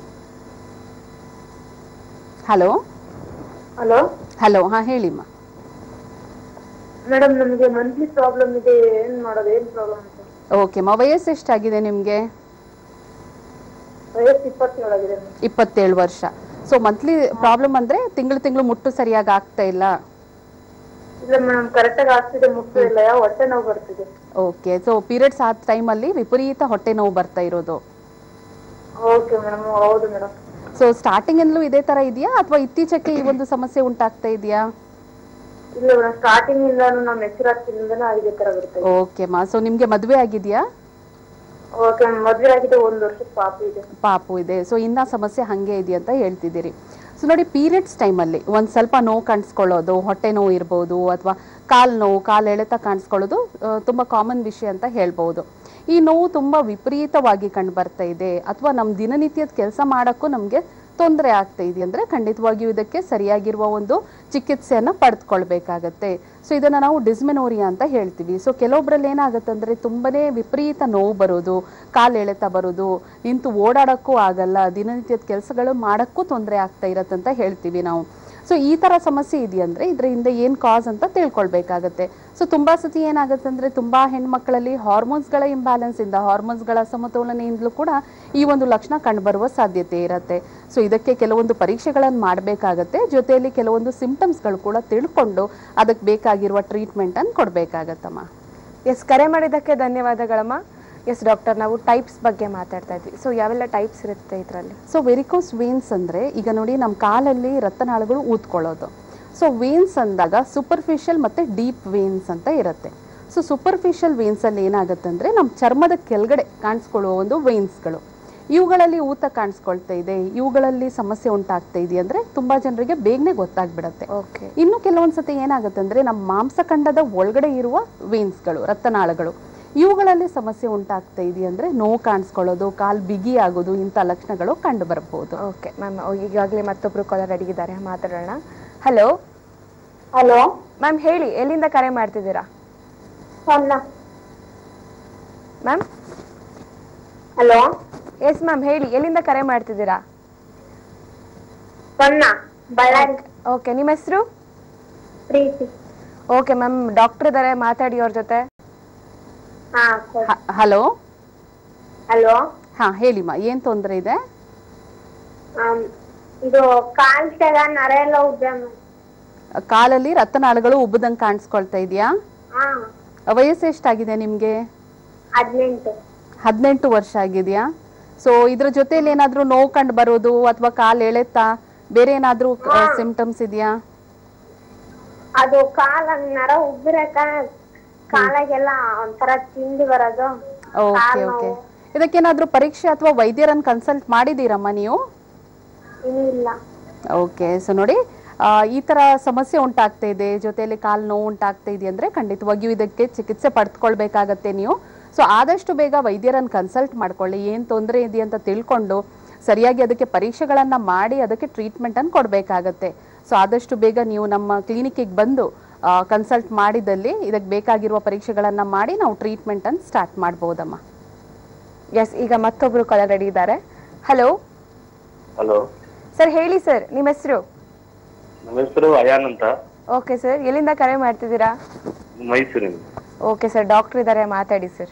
ಹಲೋ ಹಲೋ ಹಲೋ ಹಾಂ ಹೇಳಿಮ್ಮ ಮೇಡಮ್ ನಮಗೆ ಮಂತ್ಲಿ ಪ್ರಾಬ್ಲಮ್ ಇದೆ ಏನ್ ಮಾಡೋದು ಏನ್ ಪ್ರಾಬ್ಲಮ್ ಅಂತ ಓಕೆ ಮಾ ವಯಸ್ಸು ಎಷ್ಟಾಗಿದೆ ನಿಮಗೆ ವಯಸ್ಸು ಇಪ್ಪತ್ತೇಳಾಗಿದೆ ಮೇಡಮ್ ಇಪ್ಪತ್ತೇಳು ವರ್ಷ ಸೊ ಮಂತ್ಲಿ ಪ್ರಾಬ್ಲಮ್ ಅಂದರೆ ತಿಂಗಳು ತಿಂಗಳು ಮುಟ್ಟು ಸರಿಯಾಗಿ ಆಗ್ತಾ ಇಲ್ಲ ಇಲ್ಲ ಮೇಡಮ್ ಕರೆಕ್ಟಾಗಿ ಆಗ್ತಿದೆ ಮುಟ್ಟು ಇಲ್ಲ ಯಾವ ಹೊಟ್ಟೆ ನೋವು ಬರ್ತಿದೆ ಓಕೆ ಸೊ ಪೀರಿಯಡ್ಸ್ ಆದ ಟೈಮಲ್ಲಿ ವಿಪರೀತ ಹೊಟ್ಟೆ ನೋವು ಬರ್ತಾ ಇರೋದು ಓಕೆ ಮೇಡಮ್ ಹೌದು ಮೇಡಮ್ ಸೊ ಸ್ಟಾರ್ಟಿಂಗಿಂದಲೂ ಇದೇ ಥರ ಇದೆಯಾ ಅಥವಾ ಇತ್ತೀಚೆಗೆ ಈ ಒಂದು ಸಮಸ್ಯೆ ಉಂಟಾಗ್ತಾ ಇದೆಯಾ ಇಲ್ಲ ಮೇಡಮ್ ಸ್ಟಾರ್ಟಿಂಗ್ ಇಂದಾನು ನಾವು ಮೆಚುರಾತಿಯಿಂದನೂ ಇದೇ ತರ ಬರ್ತದೆ ಓಕೆ ಮಾ ಸೊ ನಿಮಗೆ ಮದುವೆ ಆಗಿದೆಯಾ ಓಕೆ ಮದ್ವೆ ಆಗಿದೆ ಒಂದ್ ವರ್ಷದ ಪಾಪು ಇದೆ ಪಾಪು ಇದೆ ಸೊ ಇನ್ನ ಸಮಸ್ಯೆ ಹಾಗೆ ಇದೆ ಅಂತ ಹೇಳ್ತಿದ್ದೀರಿ ಸೊ ನೋಡಿ ಪೀರಿಯಡ್ಸ್ ಟೈಮಲ್ಲಿ ಒಂದು ಸ್ವಲ್ಪ ನೋವು ಕಾಣಿಸ್ಕೊಳ್ಳೋದು ಹೊಟ್ಟೆ ನೋವು ಇರ್ಬೋದು ಅಥವಾ ಕಾಲು ನೋವು ಕಾಲು ಎಳೆತ ಕಾಣಿಸ್ಕೊಳ್ಳೋದು ಆ, ತುಂಬ ಕಾಮನ್ ವಿಷಯ ಅಂತ ಹೇಳ್ಬೋದು ಈ ನೋವು ತುಂಬ ವಿಪರೀತವಾಗಿ ಕಂಡು ಬರ್ತಾ ಇದೆ ಅಥವಾ ನಮ್ಮ ದಿನನಿತ್ಯದ ಕೆಲಸ ಮಾಡೋಕ್ಕೂ ನಮಗೆ ತೊಂದರೆ ಆಗ್ತಾ ಇದೆ ಅಂದರೆ ಖಂಡಿತವಾಗಿಯೂ ಇದಕ್ಕೆ ಸರಿಯಾಗಿರುವ ಒಂದು ಚಿಕಿತ್ಸೆಯನ್ನು ಪಡೆದುಕೊಳ್ಬೇಕಾಗತ್ತೆ ಸೊ ಇದನ್ನು ನಾವು ಡಿಸ್ಮೆನೋರಿಯಾ ಅಂತ ಹೇಳ್ತೀವಿ ಸೊ ಕೆಲವೊಬ್ಬರಲ್ಲಿ ಏನಾಗುತ್ತೆ ಅಂದರೆ ತುಂಬನೇ ವಿಪರೀತ ನೋವು ಬರೋದು ಕಾಲು ಎಳೆತ ಬರೋದು ನಿಂತು ಓಡಾಡೋಕ್ಕೂ ಆಗಲ್ಲ ದಿನನಿತ್ಯದ ಕೆಲಸಗಳು ಮಾಡೋಕ್ಕೂ ತೊಂದರೆ ಆಗ್ತಾ ಇರತ್ತಂತ ಹೇಳ್ತೀವಿ ನಾವು ಸೊ ಈ ಥರ ಸಮಸ್ಯೆ ಇದೆಯಂದ್ರೆ ಇದರಿಂದ ಏನು ಕಾಸ್ ಅಂತ ತಿಳ್ಕೊಳ್ಬೇಕಾಗತ್ತೆ ಸೊ ತುಂಬ ಸತಿ ಏನಾಗುತ್ತೆ ಅಂದರೆ ತುಂಬ ಹೆಣ್ಮಕ್ಳಲ್ಲಿ ಹಾರ್ಮೋನ್ಸ್ಗಳ ಇಂಬ್ಯಾಲೆನ್ಸಿಂದ ಹಾರ್ಮೋನ್ಸ್ಗಳ ಸಮತೋಲನೆಯಿಂದಲೂ ಕೂಡ ಈ ಒಂದು ಲಕ್ಷಣ ಕಂಡುಬರುವ ಸಾಧ್ಯತೆ ಇರುತ್ತೆ ಸೊ ಇದಕ್ಕೆ ಕೆಲವೊಂದು ಪರೀಕ್ಷೆಗಳನ್ನು ಮಾಡಬೇಕಾಗತ್ತೆ ಜೊತೆಯಲ್ಲಿ ಕೆಲವೊಂದು ಸಿಂಪ್ಟಮ್ಸ್ಗಳು ಕೂಡ ತಿಳ್ಕೊಂಡು ಅದಕ್ಕೆ ಬೇಕಾಗಿರುವ ಟ್ರೀಟ್ಮೆಂಟನ್ನು ಕೊಡಬೇಕಾಗತ್ತಮ್ಮ ಎಸ್ ಕರೆ ಮಾಡಿದ್ದಕ್ಕೆ ಧನ್ಯವಾದಗಳಮ್ಮ ಎಸ್ ಡಾಕ್ಟರ್ ನಾವು ಟೈಪ್ಸ್ ಬಗ್ಗೆ ಮಾತಾಡ್ತಾ ಇದ್ವಿ ಸೊ ಯಾವೆಲ್ಲ ಟೈಪ್ಸ್ ಇರುತ್ತೆ ಇದರಲ್ಲಿ ಸೊ ವೆರಿಕೋಸ್ ವೇನ್ಸ್ ಅಂದರೆ ಈಗ ನೋಡಿ ನಮ್ಮ ಕಾಲಲ್ಲಿ ರಕ್ತನಾಳಗಳು ಊದ್ಕೊಳ್ಳೋದು ಸೊ ವೇನ್ಸ್ ಅಂದಾಗ ಸೂಪರ್ಫಿಷಿಯಲ್ ಮತ್ತು ಡೀಪ್ ವೇನ್ಸ್ ಅಂತ ಇರುತ್ತೆ ಸೊ ಸೂಪರ್ಫಿಷಿಯಲ್ ವೇನ್ಸಲ್ಲಿ ಏನಾಗುತ್ತೆ ಅಂದರೆ ನಮ್ಮ ಚರ್ಮದ ಕೆಳಗಡೆ ಕಾಣಿಸ್ಕೊಳ್ಳುವ ಒಂದು ವೇನ್ಸ್ಗಳು ಇವುಗಳಲ್ಲಿ ಊತ ಕಾಣಿಸ್ಕೊಳ್ತಾ ಇದೆ ಇವುಗಳಲ್ಲಿ ಸಮಸ್ಯೆ ಉಂಟಾಗ್ತಾ ಇದೆ ಅಂದರೆ ತುಂಬ ಜನರಿಗೆ ಬೇಗನೆ ಗೊತ್ತಾಗ್ಬಿಡತ್ತೆ ಓಕೆ ಇನ್ನು ಕೆಲವೊಂದು ಸತಿ ಏನಾಗುತ್ತೆ ಅಂದರೆ ನಮ್ಮ ಮಾಂಸಖಂಡದ ಒಳಗಡೆ ಇರುವ ವೇನ್ಸ್ಗಳು ರಕ್ತನಾಳಗಳು ಇವುಗಳಲ್ಲಿ ಸಮಸ್ಯೆ ಉಂಟಾಗ್ತಾ ಇದೆ ಅಂದರೆ ನೋವು ಕಾಣಿಸ್ಕೊಳ್ಳೋದು ಕಾಲು ಬಿಗಿ ಆಗೋದು ಇಂಥ ಲಕ್ಷಣಗಳು ಕಂಡು ಬರಬಹುದು ಓಕೆ ಮ್ಯಾಮ್ ಈಗಾಗಲೇ ಮತ್ತೊಬ್ರು ಕಾಲರ್ ರೆಡಿ ಇದ್ದಾರೆ ಮಾತಾಡೋಣ ಹಲೋ ಹಲೋ ಮ್ಯಾಮ್ ಹೇಳಿ ಎಲ್ಲಿಂದ ಕರೆ ಮಾಡ್ತಿದ್ದೀರಾ ಸಣ್ಣ ಮ್ಯಾಮ್ ಹಲೋ ಎಸ್ ಮ್ಯಾಮ್ ಹೇಳಿ ಎಲ್ಲಿಂದ ಕರೆ ಮಾಡ್ತಿದ್ದೀರಾ ಸಣ್ಣ ಬಳ್ಳಾರಿ ಓಕೆ ನಿಮ್ಮ ಹೆಸರು ಪ್ರೀತಿ ಓಕೆ ಮ್ಯಾಮ್ ಡಾಕ್ಟರ್ ಇದ್ದಾರೆ ಮಾತಾಡಿ ಅವ್ರ ಜೊತೆ ಹಾ ಸರಿ ಹಲೋ ಹಲೋ ಹಾ ಹೇಳಿಮ್ಮ ಏನ್ ತೊಂದರೆ ಇದೆ ಆಮ್, ಇದು ಕಾಲ್ ತೆಗ ನರ ಎಲ್ಲ ಉದ್ದ ಕಾಲಲ್ಲಿ ರಕ್ತನಾಳಗಳು ಉಬ್ಬದಂಗೆ ಕಾಣಿಸ್ಕೊಳ್ತಾ ಇದೆಯಾ ಹಾ ವಯಸ್ಸು ಎಷ್ಟಾಗಿದೆ ನಿಮಗೆ ಹದಿನೆಂಟು ಹದಿನೆಂಟು ವರ್ಷ ಆಗಿದೆಯಾ ಸೊ ಇದ್ರ ಜೊತೆಲಿ ಏನಾದ್ರೂ ನೋವು ಕಂಡು ಬರೋದು ಅಥವಾ ಕಾಲು ಎಳೆತಾ ಬೇರೆ ಏನಾದ್ರೂ ಸಿಂಪ್ಟಮ್ಸ್ ಇದೆಯಾ ಅದು ಕಾಲ ನರ ಉಬ್ಬಿರಕ ಕಾಲಾಗೆಲ್ಲ ಒಂಥರ ತಿಂಡಿ ಬರೋದು ಓಕೆ ಕಾಲ್ ಓಕೆ ನೋವು. ಇದಕ್ಕೇನಾದ್ರೂ ಪರೀಕ್ಷೆ ಅಥವಾ ವೈದ್ಯರನ್ನ ಕನ್ಸಲ್ಟ್ ಮಾಡಿದ್ದೀರಮ್ಮ ನೀವು ಇನ್ನೂ ಇಲ್ಲ ಓಕೆ ಸೊ ನೋಡಿ ಆ, ಈ ಥರ ಸಮಸ್ಯೆ ಉಂಟಾಗ್ತಾ ಇದೆ ಜೊತೆಯಲ್ಲಿ ಕಾಲು ನೋವು ಉಂಟಾಗ್ತಾ ಇದೆ ಅಂದರೆ ಖಂಡಿತವಾಗಿಯೂ ಇದಕ್ಕೆ ಚಿಕಿತ್ಸೆ ಪಡೆದುಕೊಳ್ಬೇಕಾಗತ್ತೆ ನೀವು ಸೊ ಆದಷ್ಟು ಬೇಗ ವೈದ್ಯರನ್ನು ಕನ್ಸಲ್ಟ್ ಮಾಡ್ಕೊಳ್ಳಿ ಏನು ತೊಂದರೆ ಇದೆ ಅಂತ ತಿಳ್ಕೊಂಡು ಸರಿಯಾಗಿ ಅದಕ್ಕೆ ಪರೀಕ್ಷೆಗಳನ್ನು ಮಾಡಿ ಅದಕ್ಕೆ ಟ್ರೀಟ್ಮೆಂಟನ್ನು ಕೊಡಬೇಕಾಗತ್ತೆ ಸೊ ಆದಷ್ಟು ಬೇಗ ನೀವು ನಮ್ಮ ಕ್ಲಿನಿಕ್ಕಿಗೆ ಬಂದು ಕನ್ಸಲ್ಟ್ ಮಾಡಿದಲ್ಲಿ ಇದಕ್ಕೆ ಬೇಕಾಗಿರುವ ಪರೀಕ್ಷೆಗಳನ್ನು ಮಾಡಿ ನಾವು ಟ್ರೀಟ್ಮೆಂಟನ್ನು ಸ್ಟಾರ್ಟ್ ಮಾಡ್ಬೋದಮ್ಮ ಎಸ್ ಈಗ ಮತ್ತೊಬ್ರು ಕಾಲರ್ ರೆಡಿ ಇದ್ದಾರೆ ಹಲೋ ಹಲೋ ಸರ್ ಹೇಳಿ ಸರ್ ನಿಮ್ಮ ಹೆಸರು ನಮ್ಮ ಹೆಸರು ಅಯಾನ್ ಅಂತ ಓಕೆ ಸರ್ ಎಲ್ಲಿಂದ ಕರೆ ಮಾಡ್ತಿದ್ದೀರಾ ಮೈಸೂರಿನ ಓಕೆ ಸರ್ ಡಾಕ್ಟರ್ ಇದ್ದಾರೆ ಮಾತಾಡಿ ಸರ್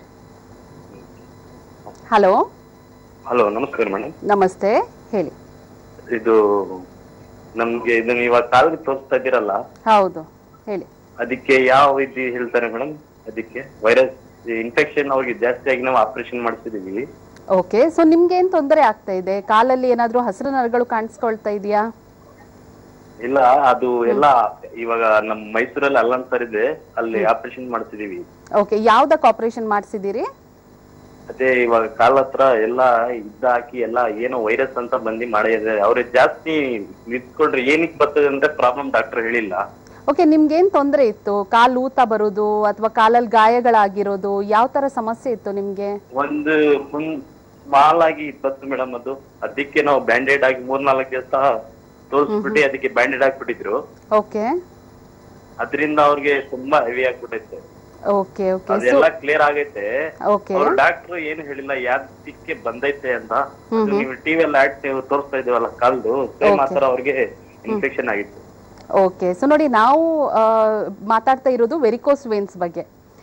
ಹಲೋ ಹಲೋ ನಮಸ್ಕಾರ ಮೇಡಮ್ ನಮಸ್ತೆ ಹೇಳಿ ಇದು ನಮ್ಗೆ ಇದನ್ನ ಇವಾಗ ಕಾಲ್ಗೆ ತೋರಿಸ್ತಾ ಇದ್ದೀರಲ್ಲ ಹೌದು ಹೇಳಿ ಅದಕ್ಕೆ ಯಾವ ರೀತಿ ಹೇಳ್ತಾರೆ ಮೇಡಮ್ ಅದಕ್ಕೆ ವೈರಸ್ ಇನ್ಫೆಕ್ಷನ್ ಅವ್ರಿಗೆ ಜಾಸ್ತಿ ಆಗಿ ನಾವು ಆಪರೇಷನ್ ಮಾಡಿಸಿದೀವಿ ಓಕೆ ಸೊ ನಿಮ್ಗೆ ಏನ್ ತೊಂದರೆ ಆಗ್ತಾ ಇದೆ ಕಾಲಲ್ಲಿ ಏನಾದ್ರೂ ಹಸಿರು ನರಗಳು ಕಾಣಿಸ್ಕೊಳ್ತಾ ಇದೆಯಾ ಇಲ್ಲ ಅದು ಎಲ್ಲ ಇವಾಗ ನಮ್ ಮೈಸೂರಲ್ಲಿ ಅಲ್ಲಂತರ್ ಇದೆ ಅಲ್ಲಿ ಆಪರೇಷನ್ ಮಾಡಿಸಿದೀವಿ ಓಕೆ ಯಾವ್ದಕ್ಕೆ ಆಪರೇಷನ್ ಮಾಡಿಸಿದ್ದೀರಿ ಅದೇ ಇವಾಗ ಕಾಲ್ ಹತ್ರ ಎಲ್ಲ ಇದ್ದ ಹಾಕಿ ಎಲ್ಲ ಏನೋ ವೈರಸ್ ಅಂತ ಬಂದು ಮಾಡಿದ್ದಾರೆ ಅವ್ರಿಗೆ ಜಾಸ್ತಿ ನಿಂತ್ಕೊಂಡ್ರೆ ಏನಕ್ಕೆ ಬರ್ತದೆ ಅಂತ ಪ್ರಾಬ್ಲಮ್ ಡಾಕ್ಟರ್ ಹೇಳಿಲ್ಲ ಓಕೆ ನಿಮ್ಗೆ ಏನ್ ತೊಂದರೆ ಇತ್ತು ಕಾಲು ಊತ ಬರೋದು ಅಥವಾ ಕಾಲಲ್ಲಿ ಗಾಯಗಳಾಗಿರೋದು ಯಾವ ತರ ಸಮಸ್ಯೆ ಇತ್ತು ನಿಮ್ಗೆ ಒಂದು ಫುಲ್ ಸ್ಮಾಲ್ ಆಗಿ ಇಪ್ಪತ್ತು ಮೇಡಮ್ ಅದು ಅದಕ್ಕೆ ನಾವು ಬ್ಯಾಂಡೇಡ್ ಆಗಿ ಮೂರ್ನಾಲ್ಕು ದಿವಸ ತೋರಿಸ್ಬಿಟ್ಟು ಅದಕ್ಕೆ ಬ್ಯಾಂಡೇಡ್ ಹಾಕ್ಬಿಟ್ಟಿದ್ರು ಓಕೆ ಅದರಿಂದ ಅವ್ರಿಗೆ ತುಂಬಾ ಹೆವಿ ಆಗ್ಬಿಟ್ಟೈತೆ ಓಕೆ ಓಕೆ ಸೊ ಅದೆಲ್ಲ ಕ್ಲಿಯರ್ ಆಗೈತೆ ಓಕೆ ಅವ್ರ ಡಾಕ್ಟರ್ ಏನು ಹೇಳಿಲ್ಲ ಯಾದಕ್ಕೆ ಬಂದೈತೆ ಅಂತ ಅದು ನೀವು ಟಿವಿ ಎಲ್ಲ ಆಡ್ ತೋರಿಸ್ತಾ ಇದೀವಲ್ಲ ಕಾಲ್ದು ಸೇಮ್ ಆತರ ಅವ್ರಿಗೆ ಇನ್ಫೆಕ್ಷನ್ ಆಗಿತ್ತು ಓಕೆ ಸೊ ನೋಡಿ ನಾವು ಆ, ಮಾತಾಡ್ತಾ ಇರೋದು ವೆರಿಕೋಸ್ ವೇನ್ಸ್ ಬಗ್ಗೆ